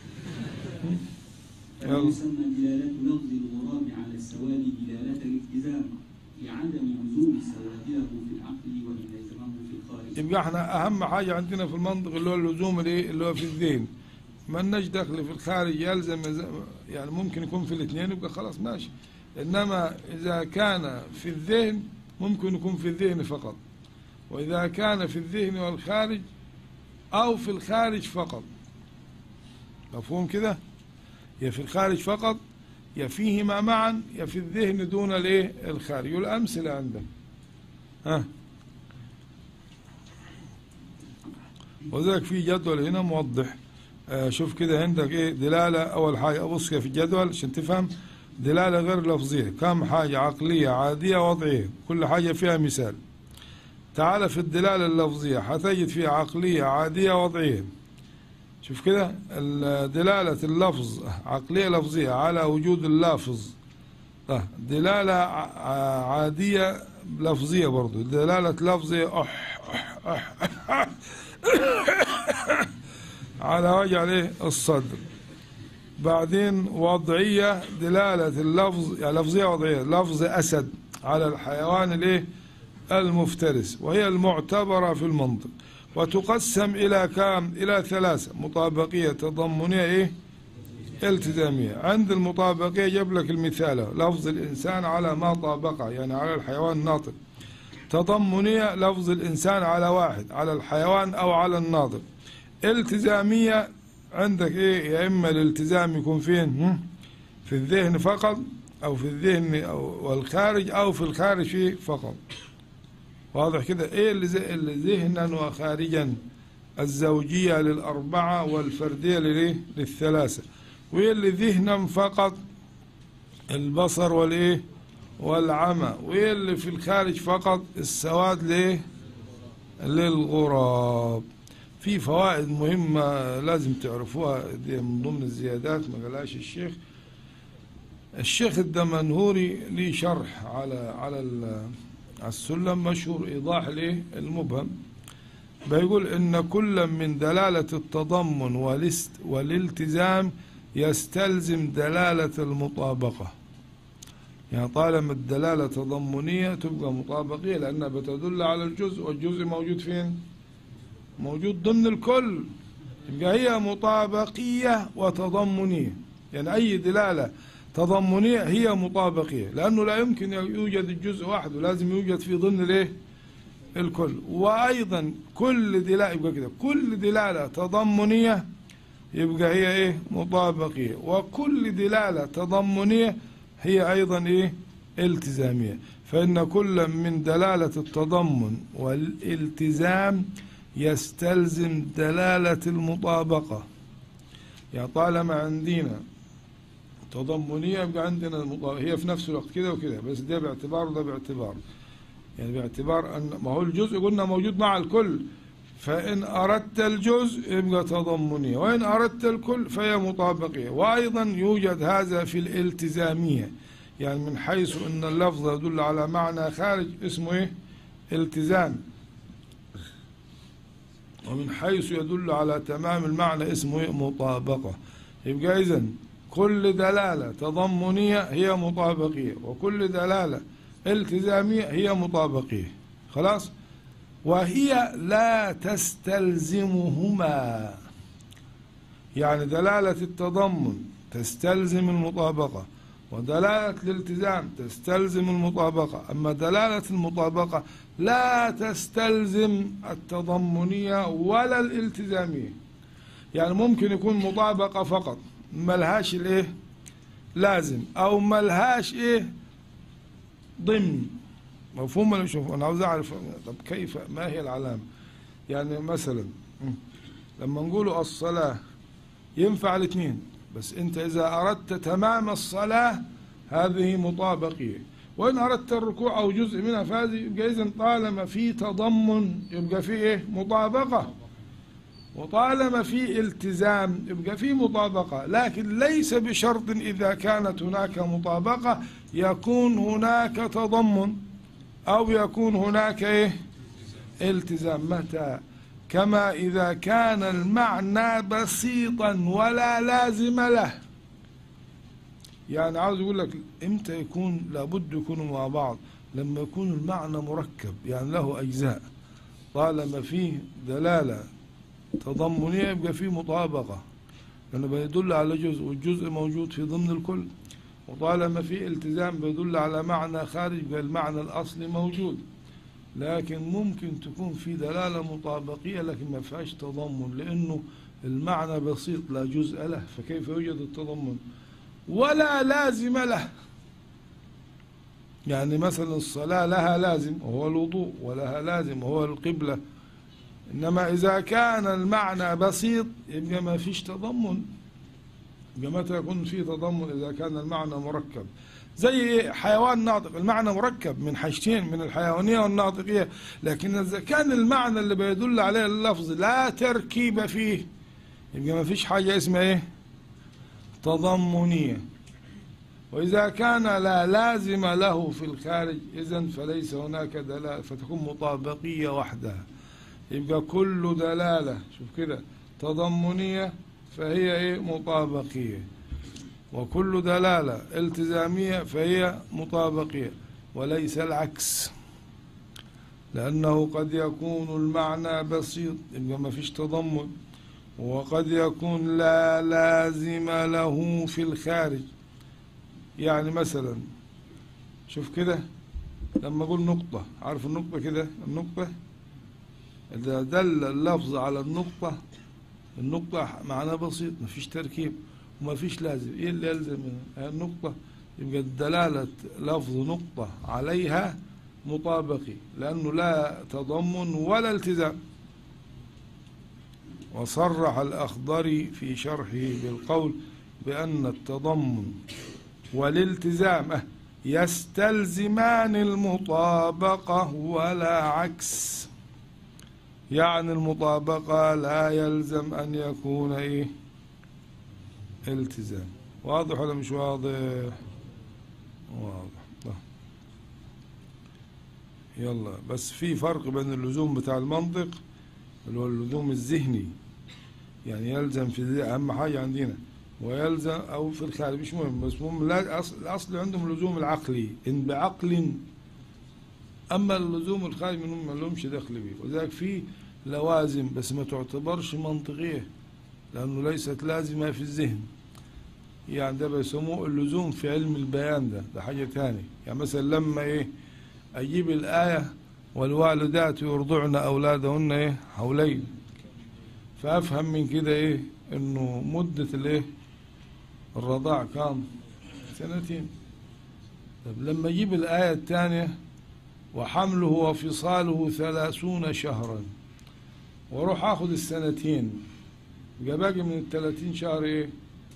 فلا يلا. يسمى دلالة لفظ الغراب على السواد دلالة الالتزام لعدم لزوم السواد له في العقل وإن لزمه في الخارج يبقى احنا اهم حاجه عندنا في المنطق اللي هو اللزوم الايه اللي هو في الذهن ما لناش دخل في الخارج يلزم يز- يعني ممكن يكون في الاثنين يبقى خلاص ماشي انما اذا كان في الذهن ممكن يكون في الذهن فقط واذا كان في الذهن والخارج او في الخارج فقط مفهوم كده يا في الخارج فقط يا فيهما معا يا في الذهن دون الايه الخارج والامثله عندك ها وذلك في جدول هنا موضح آه شوف كده عندك ايه دلالة أول حاجة أبص كده في الجدول عشان تفهم دلالة غير لفظية كم حاجة عقلية عادية وضعية كل حاجة فيها مثال تعال في الدلالة اللفظية حتجد فيها عقلية عادية وضعية شوف كده ال- دلالة اللفظ عقلية لفظية على وجود اللافظ آه، دلالة ع- ع- عادية لفظية برضو دلالة لفظية أح أح أح على وجه عليه الصدر بعدين وضعية دلالة اللفظ يعني لفظية وضعية لفظ أسد على الحيوان الايه المفترس وهي المعتبرة في المنطق وتقسم إلى كام إلى ثلاثة مطابقية تضمنية إيه التزامية عند المطابقية جاب لك المثال لفظ الإنسان على ما طابقه يعني على الحيوان الناطق تضمنية لفظ الإنسان على واحد على الحيوان أو على الناطق التزامية عندك إيه يا إما الالتزام يكون فين هم؟ في الذهن فقط أو في الذهن أو والخارج أو في الخارج فيه فقط واضح كده إيه اللي زي- اللي ذهنا وخارجا الزوجية للأربعة والفردية للإيه للثلاثة وإيه اللي ذهنا فقط البصر والإيه والعمى وإيه اللي في الخارج فقط السواد ليه للغراب في فوائد مهمة لازم تعرفوها دي من ضمن الزيادات ما قالهاش الشيخ الشيخ الدمنهوري ليه شرح على على ال- على السلم مشهور إيضاح ليه المبهم بيقول إن كل من دلالة التضمن والاست والالتزام يستلزم دلالة المطابقة يعني طالما الدلالة تضمنية تبقى مطابقية لأنها بتدل على الجزء والجزء موجود فين؟ موجود ضمن الكل يبقى هي مطابقية وتضمنية يعني أي دلالة تضمنية هي مطابقية لأنه لا يمكن يوجد الجزء واحد ولازم يوجد في ضمن الايه الكل وأيضا كل دلالة يبقى كده كل دلالة تضمنية يبقى هي ايه مطابقية وكل دلالة تضمنية هي أيضا ايه التزامية فإن كل من دلالة التضمن والالتزام يستلزم دلالة المطابقة يعني طالما عندنا تضمنية يبقى عندنا المطابقة هي في نفس الوقت كده وكده بس ده باعتبار وده باعتبار يعني باعتبار أن ما هو الجزء قلنا موجود مع الكل فإن أردت الجزء يبقى تضمنية وإن أردت الكل فهي مطابقية وأيضا يوجد هذا في الالتزامية يعني من حيث أن اللفظ يدل على معنى خارج اسمه إيه التزام ومن حيث يدل على تمام المعنى اسمه إيه مطابقة يبقى إذن كل دلالة تضمنية هي مطابقية وكل دلالة التزامية هي مطابقية خلاص وهي لا تستلزمهما يعني دلالة التضمن تستلزم المطابقة ودلالة الالتزام تستلزم المطابقة أما دلالة المطابقة لا تستلزم التضمنية ولا الالتزامية يعني ممكن يكون مطابقة فقط ملهاش الايه لازم او ملهاش ايه ضمن مفهوم ولا شوف انا عاوز اعرف طب كيف ما هي العلامه يعني مثلا لما نقولوا الصلاه ينفع الاثنين بس انت اذا اردت تمام الصلاه هذه مطابقيه وان اردت الركوع او جزء منها فهذه يبقى اذا طالما في تضمن يبقى في ايه مطابقه وطالما في التزام يبقى في مطابقة لكن ليس بشرط إذا كانت هناك مطابقة يكون هناك تضمن أو يكون هناك إيه التزام متى كما إذا كان المعنى بسيطا ولا لازم له يعني عاوز يقول لك امتى يكون لابد يكونوا مع بعض لما يكون المعنى مركب يعني له أجزاء طالما فيه دلالة تضمنية يبقى فيه مطابقة لأنه بيدل على جزء والجزء موجود في ضمن الكل وطالما في التزام بيدل على معنى خارج يبقى المعنى الأصلي موجود لكن ممكن تكون في دلالة مطابقية لكن ما فيهاش تضمن لأنه المعنى بسيط لا جزء له فكيف يوجد التضمن ولا لازم له يعني مثلا الصلاة لها لازم وهو الوضوء ولها لازم وهو القبلة إنما إذا كان المعنى بسيط يبقى ما فيش تضمن يبقى متى يكون في تضمن إذا كان المعنى مركب زي حيوان ناطق المعنى مركب من حاجتين من الحيوانية والناطقية لكن إذا كان المعنى اللي بيدل عليه اللفظ لا تركيب فيه يبقى ما فيش حاجة اسمها إيه تضمنية وإذا كان لا لازم له في الخارج إذن فليس هناك دلالة فتكون مطابقية وحدها يبقى كل دلالة شوف كده تضمنية فهي ايه مطابقية وكل دلالة التزامية فهي مطابقية وليس العكس لأنه قد يكون المعنى بسيط يبقى ما فيش تضمن وقد يكون لا لازم له في الخارج يعني مثلا شوف كده لما أقول نقطة عارف النقطة كده النقطة إذا دل اللفظ على النقطة النقطة معناه بسيط ما فيش تركيب وما فيش لازم إيه اللي يلزم النقطة يبقى دلالة لفظ نقطة عليها مطابقي لأنه لا تضمن ولا التزام وصرح الأخضري في شرحه بالقول بأن التضمن والالتزام يستلزمان المطابقة ولا عكس يعني المطابقة لا يلزم أن يكون إيه التزام واضح ولا مش واضح واضح طيب. يلا بس في فرق بين اللزوم بتاع المنطق اللي هو اللزوم الذهني يعني يلزم في دي أهم حاجة عندنا ويلزم أو في الخارج مش مهم بس مهم لا الأصل عندهم اللزوم العقلي إن بعقل أما اللزوم الخارج منهم ما لهمش دخل بيه وذلك في لوازم بس ما تعتبرش منطقية لأنه ليست لازمة في الذهن يعني ده بيسموه اللزوم في علم البيان ده ده حاجة تاني يعني مثلا لما ايه اجيب الآية والوالدات يرضعن أولادهن ايه حولين فأفهم من كده ايه انه مدة الايه الرضاع كام سنتين طب لما اجيب الآية الثانية وحمله وفصاله ثلاثون شهرا واروح اخذ السنتين يبقى باقي من الثلاثين شهر ايه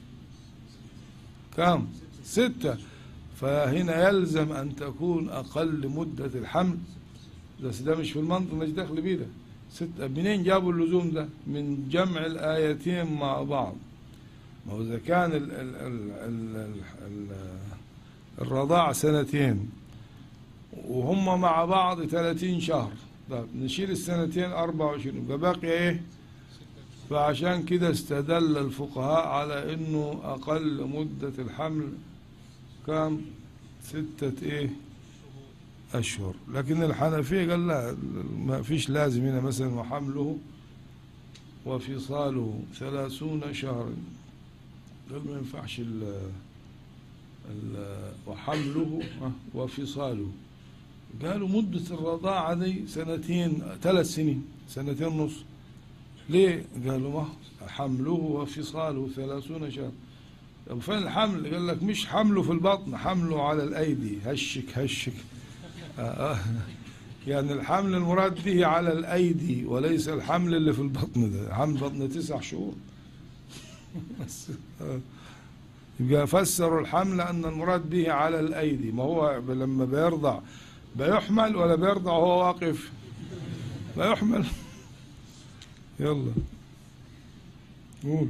كم ستة فهنا يلزم أن تكون أقل مدة الحمل بس ده مش في المنطق مش داخل بيه ده ستة منين جابوا اللزوم ده من جمع الآيتين مع بعض ما هو إذا كان ال ال ال ال ال ال الرضاع سنتين وهم مع بعض 30 شهر طيب نشيل السنتين 24 يبقى باقي ايه فعشان كده استدل الفقهاء على انه اقل مدة الحمل كام ستة ايه اشهر لكن الحنفية قال لا ما فيش لازم هنا مثلا وحمله وفصاله ثلاثون شهرا قال ما ينفعش ال ال وحمله وفصاله قالوا مدة الرضاعة دي سنتين ثلاث سنين سنتين ونص ليه؟ قالوا ما حمله وفصاله ثلاثون شهر طب فين الحمل؟ قال لك مش حمله في البطن حمله على الأيدي هشك هشك آه آه. يعني الحمل المراد به على الأيدي وليس الحمل اللي في البطن ده حمل بطن تسع شهور بس آه. يبقى فسروا الحمل أن المراد به على الأيدي ما هو لما بيرضع بيحمل ولا بيرضع وهو واقف بيحمل يلا قول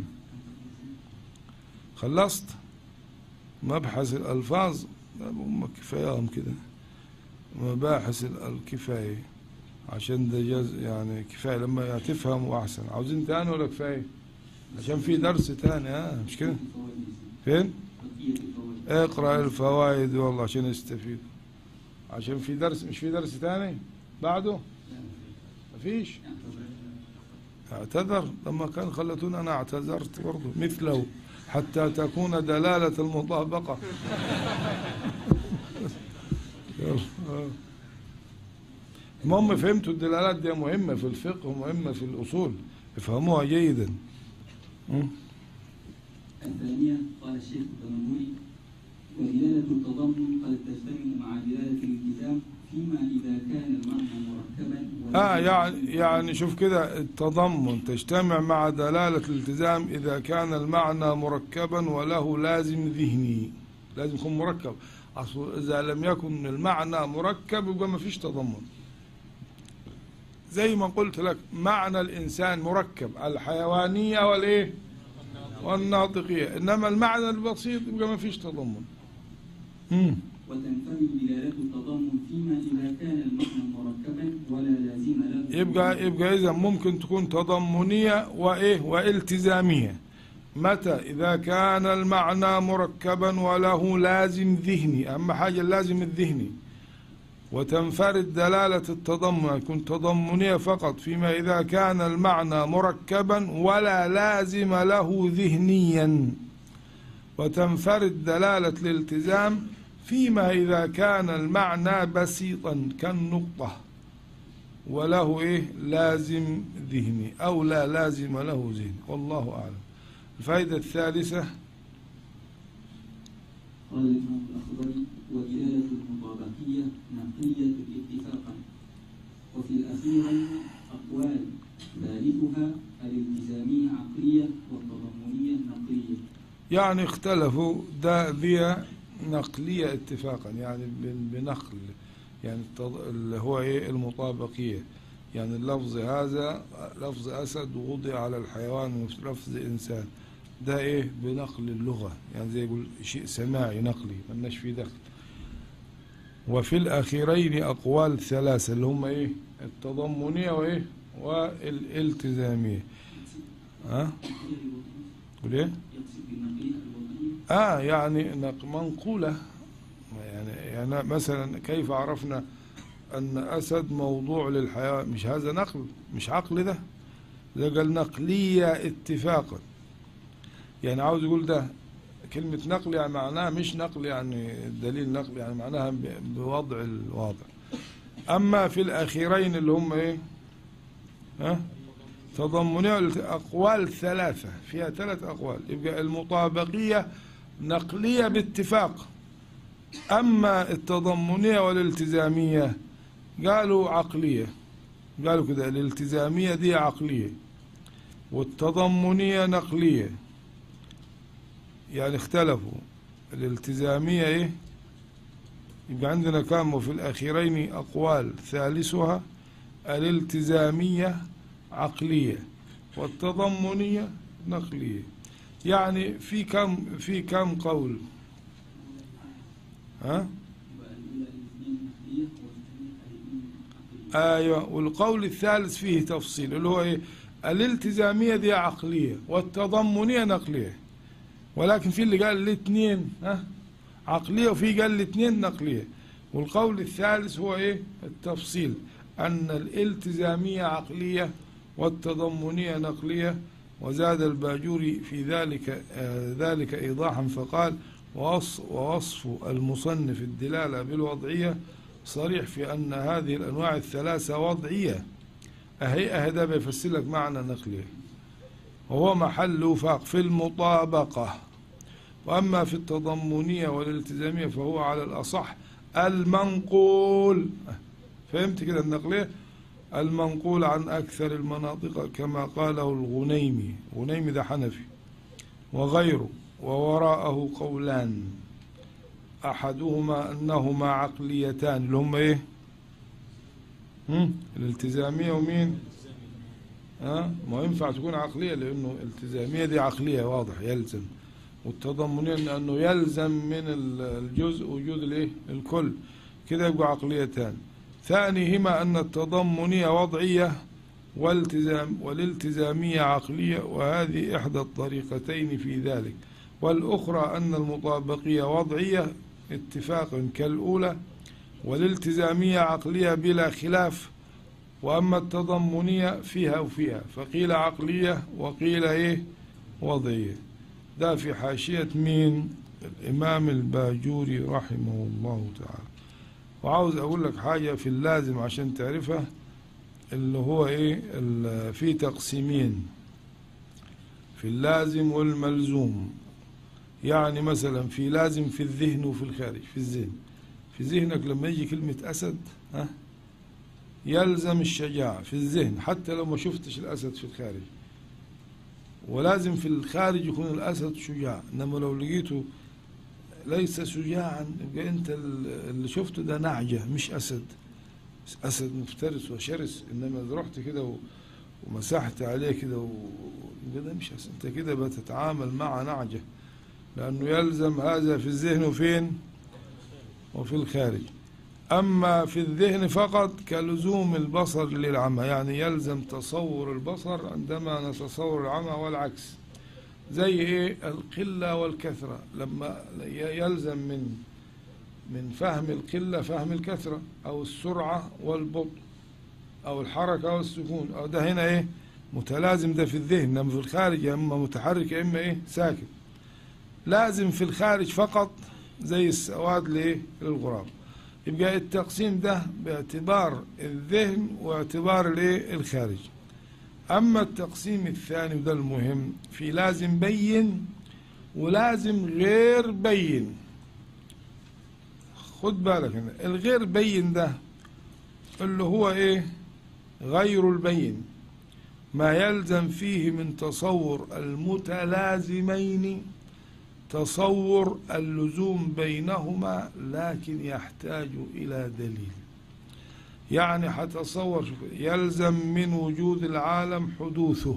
خلصت مبحث الألفاظ هم كفاية كده مباحث الكفاية عشان ده جز يعني كفاية لما تفهم أحسن عاوزين تاني ولا كفاية عشان في درس تاني ها مش كده فين اقرأ الفوائد والله عشان يستفيد عشان في درس مش في درس تاني بعده مفيش اعتذر لما كان خلتوني انا اعتذرت برضه مثله حتى تكون دلالة المطابقة المهم فهمتوا الدلالات دي مهمة في الفقه ومهمة في الأصول افهموها جيدا الثانية قال الشيخ التنمري ودلالة التضمن قد تجتمع مع دلالة الالتزام فيما إذا كان المعنى مركبا اه يعني يعني شوف كده التضمن تجتمع مع دلالة الالتزام إذا كان المعنى مركبا وله لازم ذهني لازم يكون مركب أصل إذا لم يكن المعنى مركب يبقى ما فيش تضمن زي ما قلت لك معنى الإنسان مركب الحيوانية والإيه والناطقية إنما المعنى البسيط يبقى ما فيش تضمن مم. وتنفرد دلالة التضمن فيما إذا كان المعنى مركبا ولا لازم له يبقى يبقى إذا ممكن تكون تضمنية وإيه والتزامية متى إذا كان المعنى مركبا وله لازم ذهني أهم حاجة اللازم الذهني وتنفرد دلالة التضمن يكون تضمنية فقط فيما إذا كان المعنى مركبا ولا لازم له ذهنيا وتنفرد دلالة الالتزام فيما إذا كان المعنى بسيطا كالنقطة وله إيه لازم ذهني أو لا لازم له ذهني والله أعلم الفائدة الثالثة قال الإمام الأخضري ودلالة المطابقية نقلية اتفاقا وفي الأخيرين أقوال ثالثها الالتزامية عقلية والتضمنية نقلية يعني اختلفوا ده ذي نقلية اتفاقا يعني بن- بنقل يعني التض- اللي هو ايه المطابقية يعني اللفظ هذا لفظ أسد ووضع على الحيوان لفظ إنسان ده ايه بنقل اللغة يعني زي يقول شيء سماعي نقلي ملناش فيه دخل وفي الأخيرين أقوال ثلاثة اللي هم ايه التضمنية وايه والالتزامية ها تقول ايه يقصد بالنقلية الوطنية آه يعني نق- منقولة يعني, يعني مثلا كيف عرفنا أن أسد موضوع للحياة مش هذا نقل مش عقل ده ده قال نقلية اتفاقا يعني عاوز يقول ده كلمة نقل يعني معناها مش نقل يعني دليل نقل يعني معناها ب- بوضع الواضع أما في الأخيرين اللي هم إيه ها تضمنية أقوال ثلاثة فيها ثلاث أقوال يبقى المطابقية نقلية باتفاق أما التضمنية والالتزامية قالوا عقلية قالوا كده الالتزامية دي عقلية والتضمنية نقلية يعني اختلفوا الالتزامية ايه يبقى عندنا كام وفي الأخيرين أقوال ثالثها الالتزامية عقلية والتضمنية نقلية يعني في كم في كم قول ها يبقى الأولى الاثنين نقلية والثانية الاثنين عقلية ايوه والقول الثالث فيه تفصيل اللي هو ايه الالتزاميه دي عقليه والتضمنيه نقليه ولكن في اللي قال الاثنين ها عقليه وفي قال الاثنين نقليه والقول الثالث هو ايه التفصيل ان الالتزاميه عقليه والتضمنيه نقليه وزاد الباجوري في ذلك آه ذلك ايضاحا فقال ووص- ووصف المصنف الدلاله بالوضعيه صريح في أن هذه الأنواع الثلاثة وضعية أهي أهدا بيفسر لك معنى نقليه وهو محل وفاق في المطابقة وأما في التضمنية والالتزامية فهو على الأصح المنقول فهمت كده النقلية المنقول عن أكثر المناطق كما قاله الغنيمي غنيمي ده حنفي وغيره ووراءه قولان أحدهما أنهما عقليتان اللي هم إيه هم؟ الالتزامية ومين ها ما ينفع تكون عقلية لأنه الالتزامية دي عقلية واضح يلزم والتضمنية لأنه يلزم من ال- الجزء وجود الإيه الكل كده يبقى عقليتان ثانيهما أن التضمنية وضعية والتزام والالتزامية عقلية وهذه إحدى الطريقتين في ذلك والأخرى أن المطابقية وضعية اتفاقا كالأولى والالتزامية عقلية بلا خلاف وأما التضمنية فيها وفيها فقيل عقلية وقيل إيه وضعية ده في حاشية مين الإمام الباجوري رحمه الله تعالى وعاوز أقول لك حاجة في اللازم عشان تعرفها اللي هو إيه ال- في تقسيمين في اللازم والملزوم يعني مثلا في لازم في الذهن وفي الخارج في الذهن في ذهنك لما يجي كلمة أسد ها يلزم الشجاعة في الذهن حتى لو ما شفتش الأسد في الخارج ولازم في الخارج يكون الأسد شجاع إنما لو لقيته ليس شجاعا يبقى أنت اللي شفته ده نعجة مش أسد أسد مفترس وشرس إنما إذا رحت كده و- ومسحت عليه كده و... يبقى ده مش أسد أنت كده بتتعامل مع نعجة لأنه يلزم هذا في الذهن وفين وفي الخارج أما في الذهن فقط كلزوم البصر للعمى يعني يلزم تصور البصر عندما نتصور العمى والعكس زي إيه القلة والكثرة لما ي- يلزم من من فهم القلة فهم الكثرة أو السرعة والبطء أو الحركة والسكون أو ده هنا إيه متلازم ده في الذهن إنما في الخارج يا إما متحرك يا إما إيه ساكن لازم في الخارج فقط زي السواد لإيه للغراب يبقى التقسيم ده باعتبار الذهن واعتبار الايه الخارج اما التقسيم الثاني وده المهم في لازم بين ولازم غير بين خد بالك هنا الغير بين ده اللي هو ايه غير البين ما يلزم فيه من تصور المتلازمين تصور اللزوم بينهما لكن يحتاج إلى دليل يعني حتصور شوف، يلزم من وجود العالم حدوثه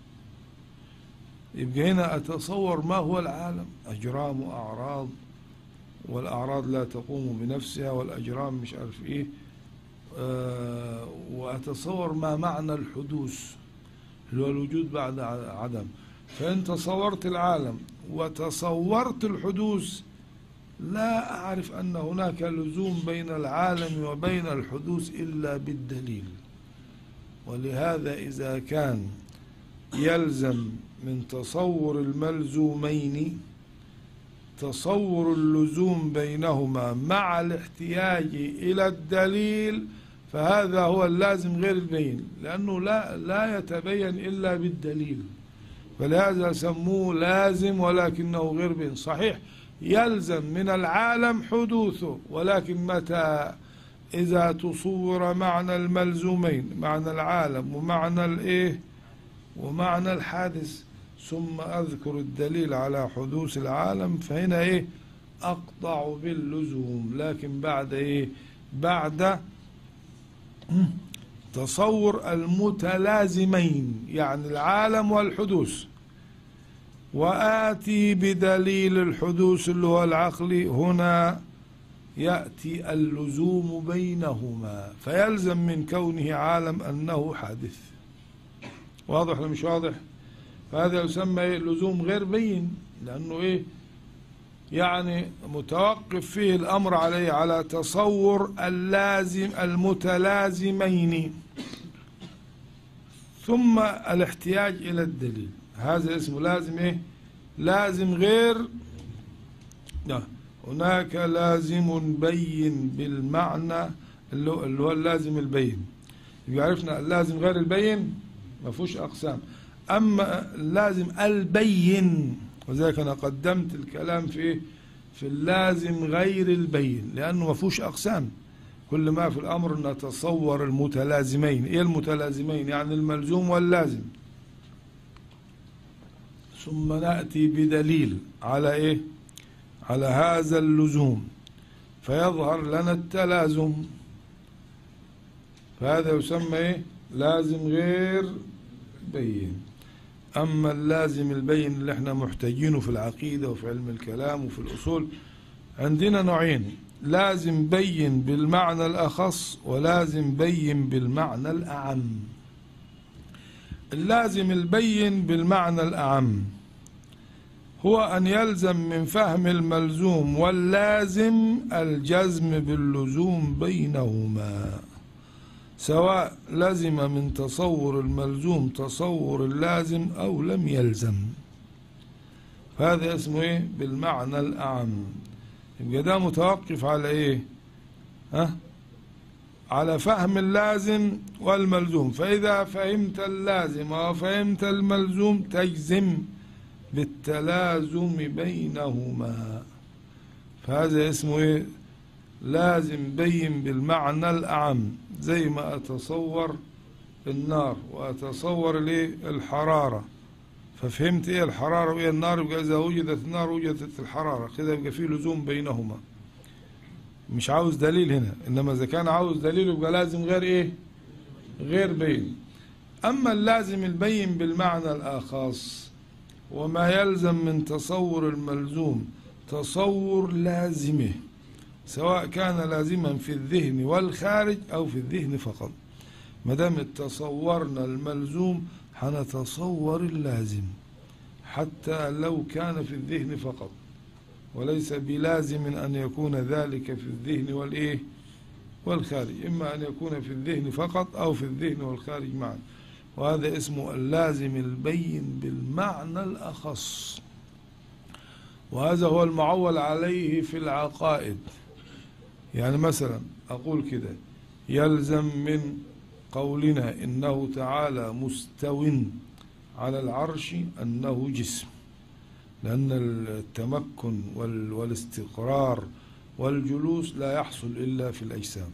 يبقى هنا أتصور ما هو العالم أجرام وأعراض والأعراض لا تقوم بنفسها والأجرام مش عارف إيه آه وأتصور ما معنى الحدوث اللي هو الوجود بعد ع- عدم فإن تصورت العالم وتصورت الحدوث لا أعرف أن هناك لزوم بين العالم وبين الحدوث إلا بالدليل ولهذا إذا كان يلزم من تصور الملزومين تصور اللزوم بينهما مع الاحتياج إلى الدليل فهذا هو اللازم غير البين لأنه لا لا يتبين إلا بالدليل فلهذا سموه لازم ولكنه غير بين صحيح يلزم من العالم حدوثه ولكن متى إذا تصور معنى الملزومين معنى العالم ومعنى الإيه ومعنى الحادث ثم أذكر الدليل على حدوث العالم فهنا إيه أقطع باللزوم لكن بعد إيه بعد تصور المتلازمين يعني العالم والحدوث وآتي بدليل الحدوث اللي هو العقلي هنا يأتي اللزوم بينهما فيلزم من كونه عالم أنه حادث واضح ولا مش واضح فهذا يسمى إيه؟ لزوم غير بين لأنه إيه يعني متوقف فيه الأمر عليه على تصور اللازم المتلازمين ثم الاحتياج إلى الدليل هذا اسمه لازم إيه لازم غير لا هناك لازم بين بالمعنى اللي هو اللي هو اللازم البين يبقى عرفنا اللازم غير البين ما فيهوش أقسام أما اللازم البين وذلك أنا قدمت الكلام في إيه؟ في اللازم غير البين لأنه ما فيهوش أقسام كل ما في الأمر نتصور المتلازمين إيه المتلازمين يعني الملزوم واللازم ثم نأتي بدليل على إيه على هذا اللزوم فيظهر لنا التلازم فهذا يسمى إيه لازم غير بين أما اللازم البين اللي احنا محتاجينه في العقيدة وفي علم الكلام وفي الأصول عندنا نوعين لازم بين بالمعنى الأخص ولازم بين بالمعنى الأعم اللازم البين بالمعنى الأعم هو أن يلزم من فهم الملزوم واللازم الجزم باللزوم بينهما سواء لزم من تصور الملزوم تصور اللازم أو لم يلزم هذا اسمه إيه بالمعنى الأعم يبقى ده متوقف على إيه ها على فهم اللازم والملزوم فإذا فهمت اللازم وفهمت الملزوم تجزم بالتلازم بينهما فهذا اسمه إيه لازم بين بالمعنى الأعم زي ما أتصور النار وأتصور ليه الحرارة ففهمت إيه الحرارة وإيه النار يبقى إذا وجدت النار وجدت الحرارة كده يبقى في لزوم بينهما مش عاوز دليل هنا إنما إذا كان عاوز دليل يبقى لازم غير إيه غير بين أما اللازم البين بالمعنى الأخص وما يلزم من تصور الملزوم تصور لازمه سواء كان لازما في الذهن والخارج أو في الذهن فقط ما دام تصورنا الملزوم حنتصور اللازم حتى لو كان في الذهن فقط وليس بلازم أن يكون ذلك في الذهن والإيه والخارج إما أن يكون في الذهن فقط أو في الذهن والخارج معا وهذا اسمه اللازم البين بالمعنى الأخص وهذا هو المعول عليه في العقائد يعني مثلا أقول كده يلزم من قولنا إنه تعالى مستو على العرش أنه جسم لأن التمكن والاستقرار والجلوس لا يحصل إلا في الأجسام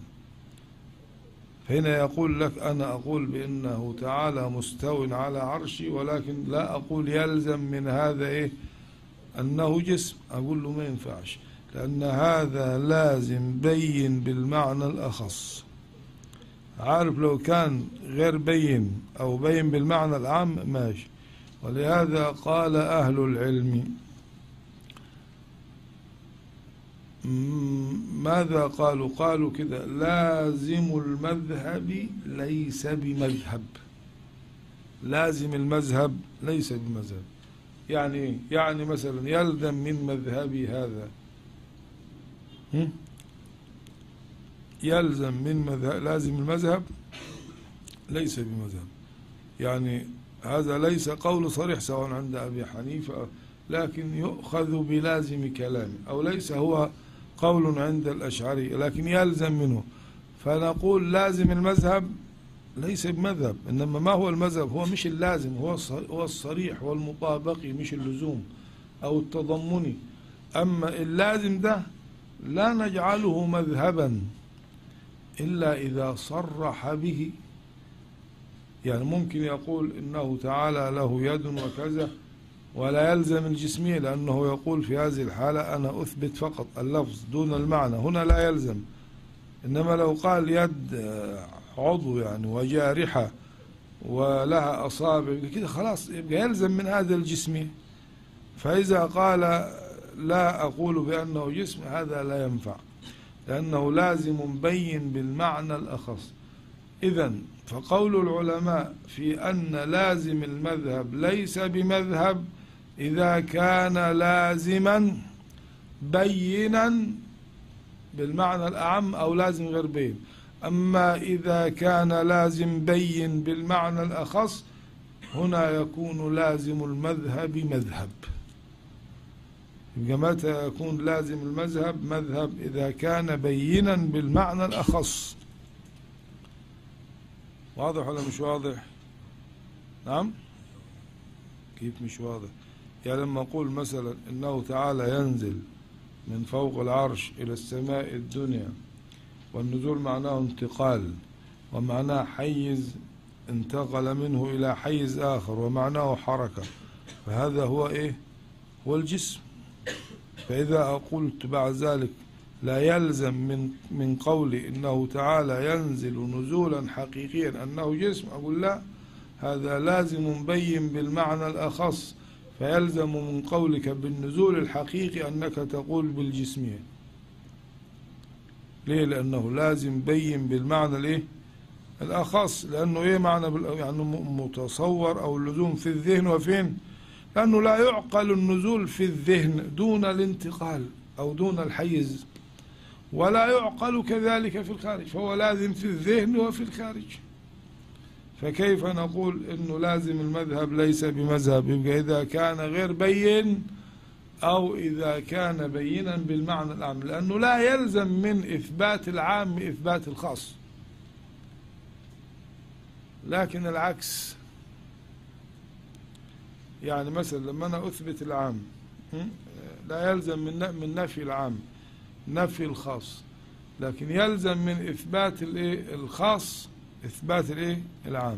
فهنا يقول لك أنا أقول بأنه تعالى مستو على عرشي ولكن لا أقول يلزم من هذا إيه أنه جسم أقول له ما ينفعش لأن هذا لازم بين بالمعنى الأخص عارف لو كان غير بين أو بين بالمعنى العام ماشي ولهذا قال أهل العلم ماذا قالوا قالوا كده لازم المذهب ليس بمذهب لازم المذهب ليس بمذهب يعني يعني مثلا يلزم من مذهبي هذا يلزم من مذهب لازم المذهب ليس بمذهب يعني هذا ليس قول صريح سواء عند أبي حنيفة لكن يؤخذ بلازم كلامه أو ليس هو قول عند الأشعري لكن يلزم منه فنقول لازم المذهب ليس بمذهب إنما ما هو المذهب هو مش اللازم هو الص- هو الصريح والمطابقي مش اللزوم أو التضمني أما اللازم ده لا نجعله مذهبا إلا إذا صرح به يعني ممكن يقول إنه تعالى له يد وكذا ولا يلزم الجسمية لأنه يقول في هذه الحالة أنا أثبت فقط اللفظ دون المعنى هنا لا يلزم إنما لو قال يد آه، عضو يعني وجارحة ولها أصابع يبقى كده خلاص يبقى يلزم من هذا الجسمية فإذا قال لا أقول بأنه جسم هذا لا ينفع لأنه لازم مبين بالمعنى الأخص إذا فقول العلماء في أن لازم المذهب ليس بمذهب إذا كان لازما بينا بالمعنى الأعم أو لازم غير بين أما إذا كان لازم بين بالمعنى الأخص هنا يكون لازم المذهب مذهب يبقى متى يكون لازم المذهب مذهب إذا كان بينا بالمعنى الأخص واضح ولا مش واضح نعم كيف مش واضح يعني لما أقول مثلا إنه تعالى ينزل من فوق العرش إلى السماء الدنيا والنزول معناه انتقال ومعناه حيز انتقل منه إلى حيز آخر ومعناه حركة فهذا هو إيه هو الجسم فإذا قلت بعد ذلك لا يلزم من من قولي إنه تعالى ينزل نزولا حقيقيا أنه جسم أقول لا هذا لازم مبين بالمعنى الأخص فيلزم من قولك بالنزول الحقيقي أنك تقول بالجسمية ليه لأنه لازم بين بالمعنى الإيه الأخص لأنه إيه معنى بال- يعني م- متصور أو اللزوم في الذهن وفين لأنه لا يعقل النزول في الذهن دون الانتقال أو دون الحيز ولا يعقل كذلك في الخارج فهو لازم في الذهن وفي الخارج فكيف نقول انه لازم المذهب ليس بمذهب يبقى اذا كان غير بين او اذا كان بينا بالمعنى العام لانه لا يلزم من اثبات العام اثبات الخاص لكن العكس يعني مثلا لما انا اثبت العام م? لا يلزم من من نفي العام نفي الخاص لكن يلزم من اثبات الايه الخاص اثبات الايه العام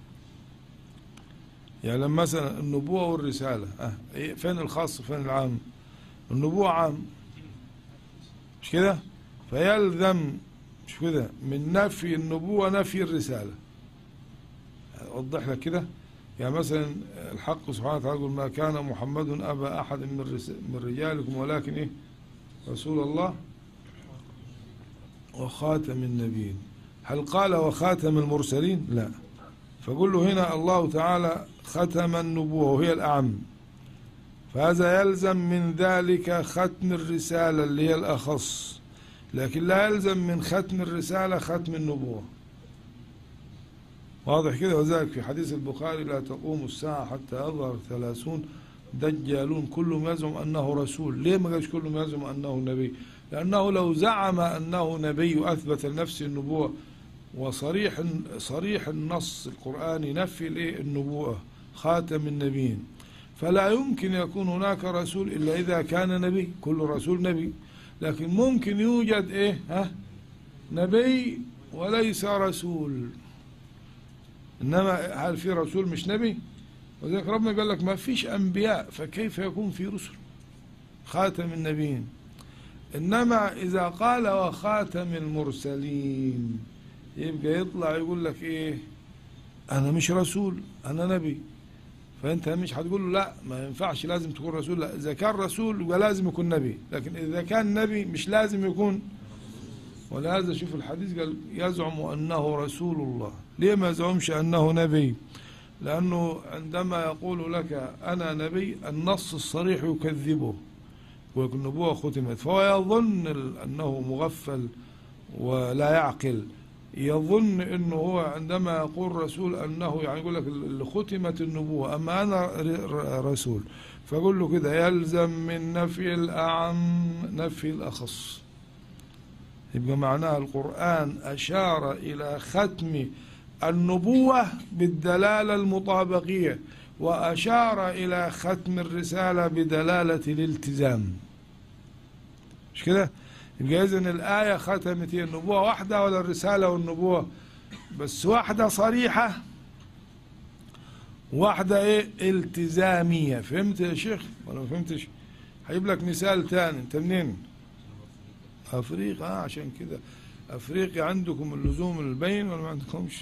يعني لما مثلا النبوة والرسالة اه إيه فين الخاص وفين العام النبوة عام مش كده فيلزم مش كده من نفي النبوة نفي الرسالة أوضح لك كده يعني مثلا الحق سبحانه وتعالى يقول ما كان محمد أبا أحد من, الرس- من رجالكم ولكن إيه رسول الله وخاتم النبيين هل قال وخاتم المرسلين لا فقل له هنا الله تعالى ختم النبوة وهي الأعم فهذا يلزم من ذلك ختم الرسالة اللي هي الأخص لكن لا يلزم من ختم الرسالة ختم النبوة واضح كده وذلك في حديث البخاري لا تقوم الساعة حتى يظهر ثلاثون دجالون كلهم يزعم أنه رسول ليه ما قالش كلهم يزعم أنه نبي لأنه لو زعم أنه نبي وأثبت لنفسه النبوة وصريح صريح النص القرآني نفي الإيه؟ النبوة خاتم النبيين فلا يمكن يكون هناك رسول إلا إذا كان نبي كل رسول نبي لكن ممكن يوجد إيه ها نبي وليس رسول إنما هل في رسول مش نبي وذلك ربنا قال لك ما فيش أنبياء فكيف يكون في رسل خاتم النبيين إنما إذا قال وخاتم المرسلين يبقى يطلع يقول لك إيه أنا مش رسول أنا نبي فأنت مش هتقول له لا ما ينفعش لازم تكون رسول لا إذا كان رسول يبقى لازم يكون نبي لكن إذا كان نبي مش لازم يكون ولهذا شوف الحديث قال يزعم أنه رسول الله ليه ما يزعمش أنه نبي لأنه عندما يقول لك أنا نبي النص الصريح يكذبه ويكون النبوة ختمت فهو يظن ال- أنه مغفل ولا يعقل يظن انه هو عندما يقول رسول انه يعني يقول لك اللي ختمت النبوة اما انا ر- ر- رسول فاقول له كده يلزم من نفي الاعم نفي الاخص يبقى معناها القرآن أشار إلى ختم النبوة بالدلالة المطابقية وأشار إلى ختم الرسالة بدلالة الالتزام مش كده؟ يبقى إذن الآية ختمت هي النبوة واحدة ولا الرسالة والنبوة بس واحدة صريحة واحدة إيه التزامية فهمت يا شيخ ولا ما فهمتش؟ هجيب لك مثال تاني أنت منين؟ افريقيا آه عشان كده افريقيا عندكم اللزوم البين ولا ما عندكمش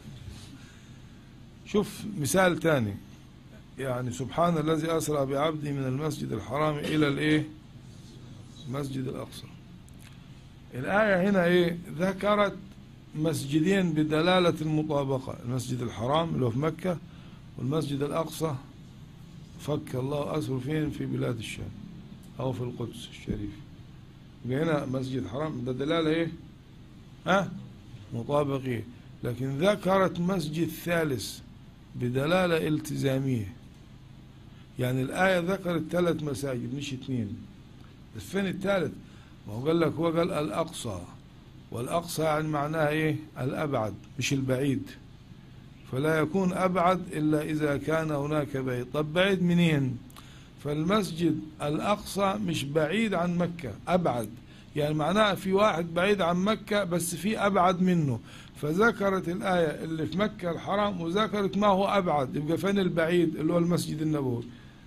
شوف مثال تاني يعني سبحان الذي اسرى بعبده من المسجد الحرام الى الايه مسجد الاقصى الايه هنا ايه ذكرت مسجدين بدلاله المطابقه المسجد الحرام اللي هو في مكه والمسجد الاقصى فك الله اسره فين في بلاد الشام او في القدس الشريف يبقى هنا مسجد حرام ده دلالة ايه ها مطابقية لكن ذكرت مسجد ثالث بدلالة التزامية يعني الآية ذكرت ثلاث مساجد مش اثنين بس فين الثالث ما هو قال لك هو قال الأقصى والأقصى يعني معناها ايه الأبعد مش البعيد فلا يكون أبعد إلا إذا كان هناك بعيد طب بعيد منين فالمسجد الأقصى مش بعيد عن مكة أبعد يعني معناها في واحد بعيد عن مكة بس في أبعد منه فذكرت الآية اللي في مكة الحرام وذكرت ما هو أبعد يبقى فين البعيد اللي هو المسجد النبوي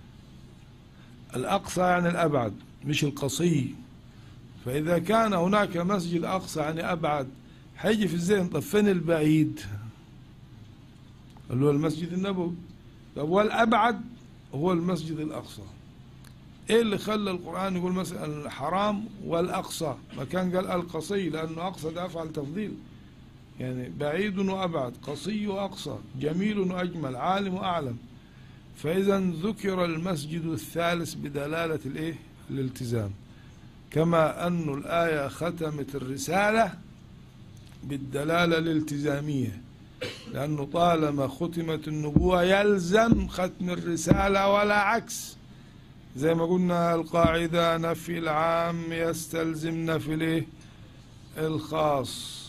الأقصى يعني الأبعد مش القصي فإذا كان هناك مسجد أقصى يعني أبعد هيجي في الذهن طب فين البعيد اللي هو المسجد النبوي طب والأبعد هو المسجد الأقصى ايه اللي خلى القرآن يقول مثلا الحرام والأقصى ما كان قال القصي لأنه أقصى ده أفعل تفضيل يعني بعيد وأبعد قصي وأقصى جميل وأجمل عالم وأعلم فإذا ذكر المسجد الثالث بدلالة الإيه الالتزام كما أن الآية ختمت الرسالة بالدلالة الالتزامية لأنه طالما ختمت النبوة يلزم ختم الرسالة ولا عكس زي ما قلنا القاعدة نفي العام يستلزم نفي الايه الخاص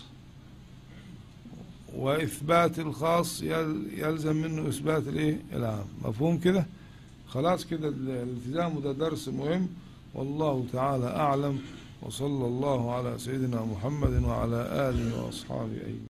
وإثبات الخاص يل- يلزم منه إثبات الايه العام مفهوم كده خلاص كده الالتزام وده درس مهم والله تعالى أعلم وصلى الله على سيدنا محمد وعلى آله وأصحابه أجمعين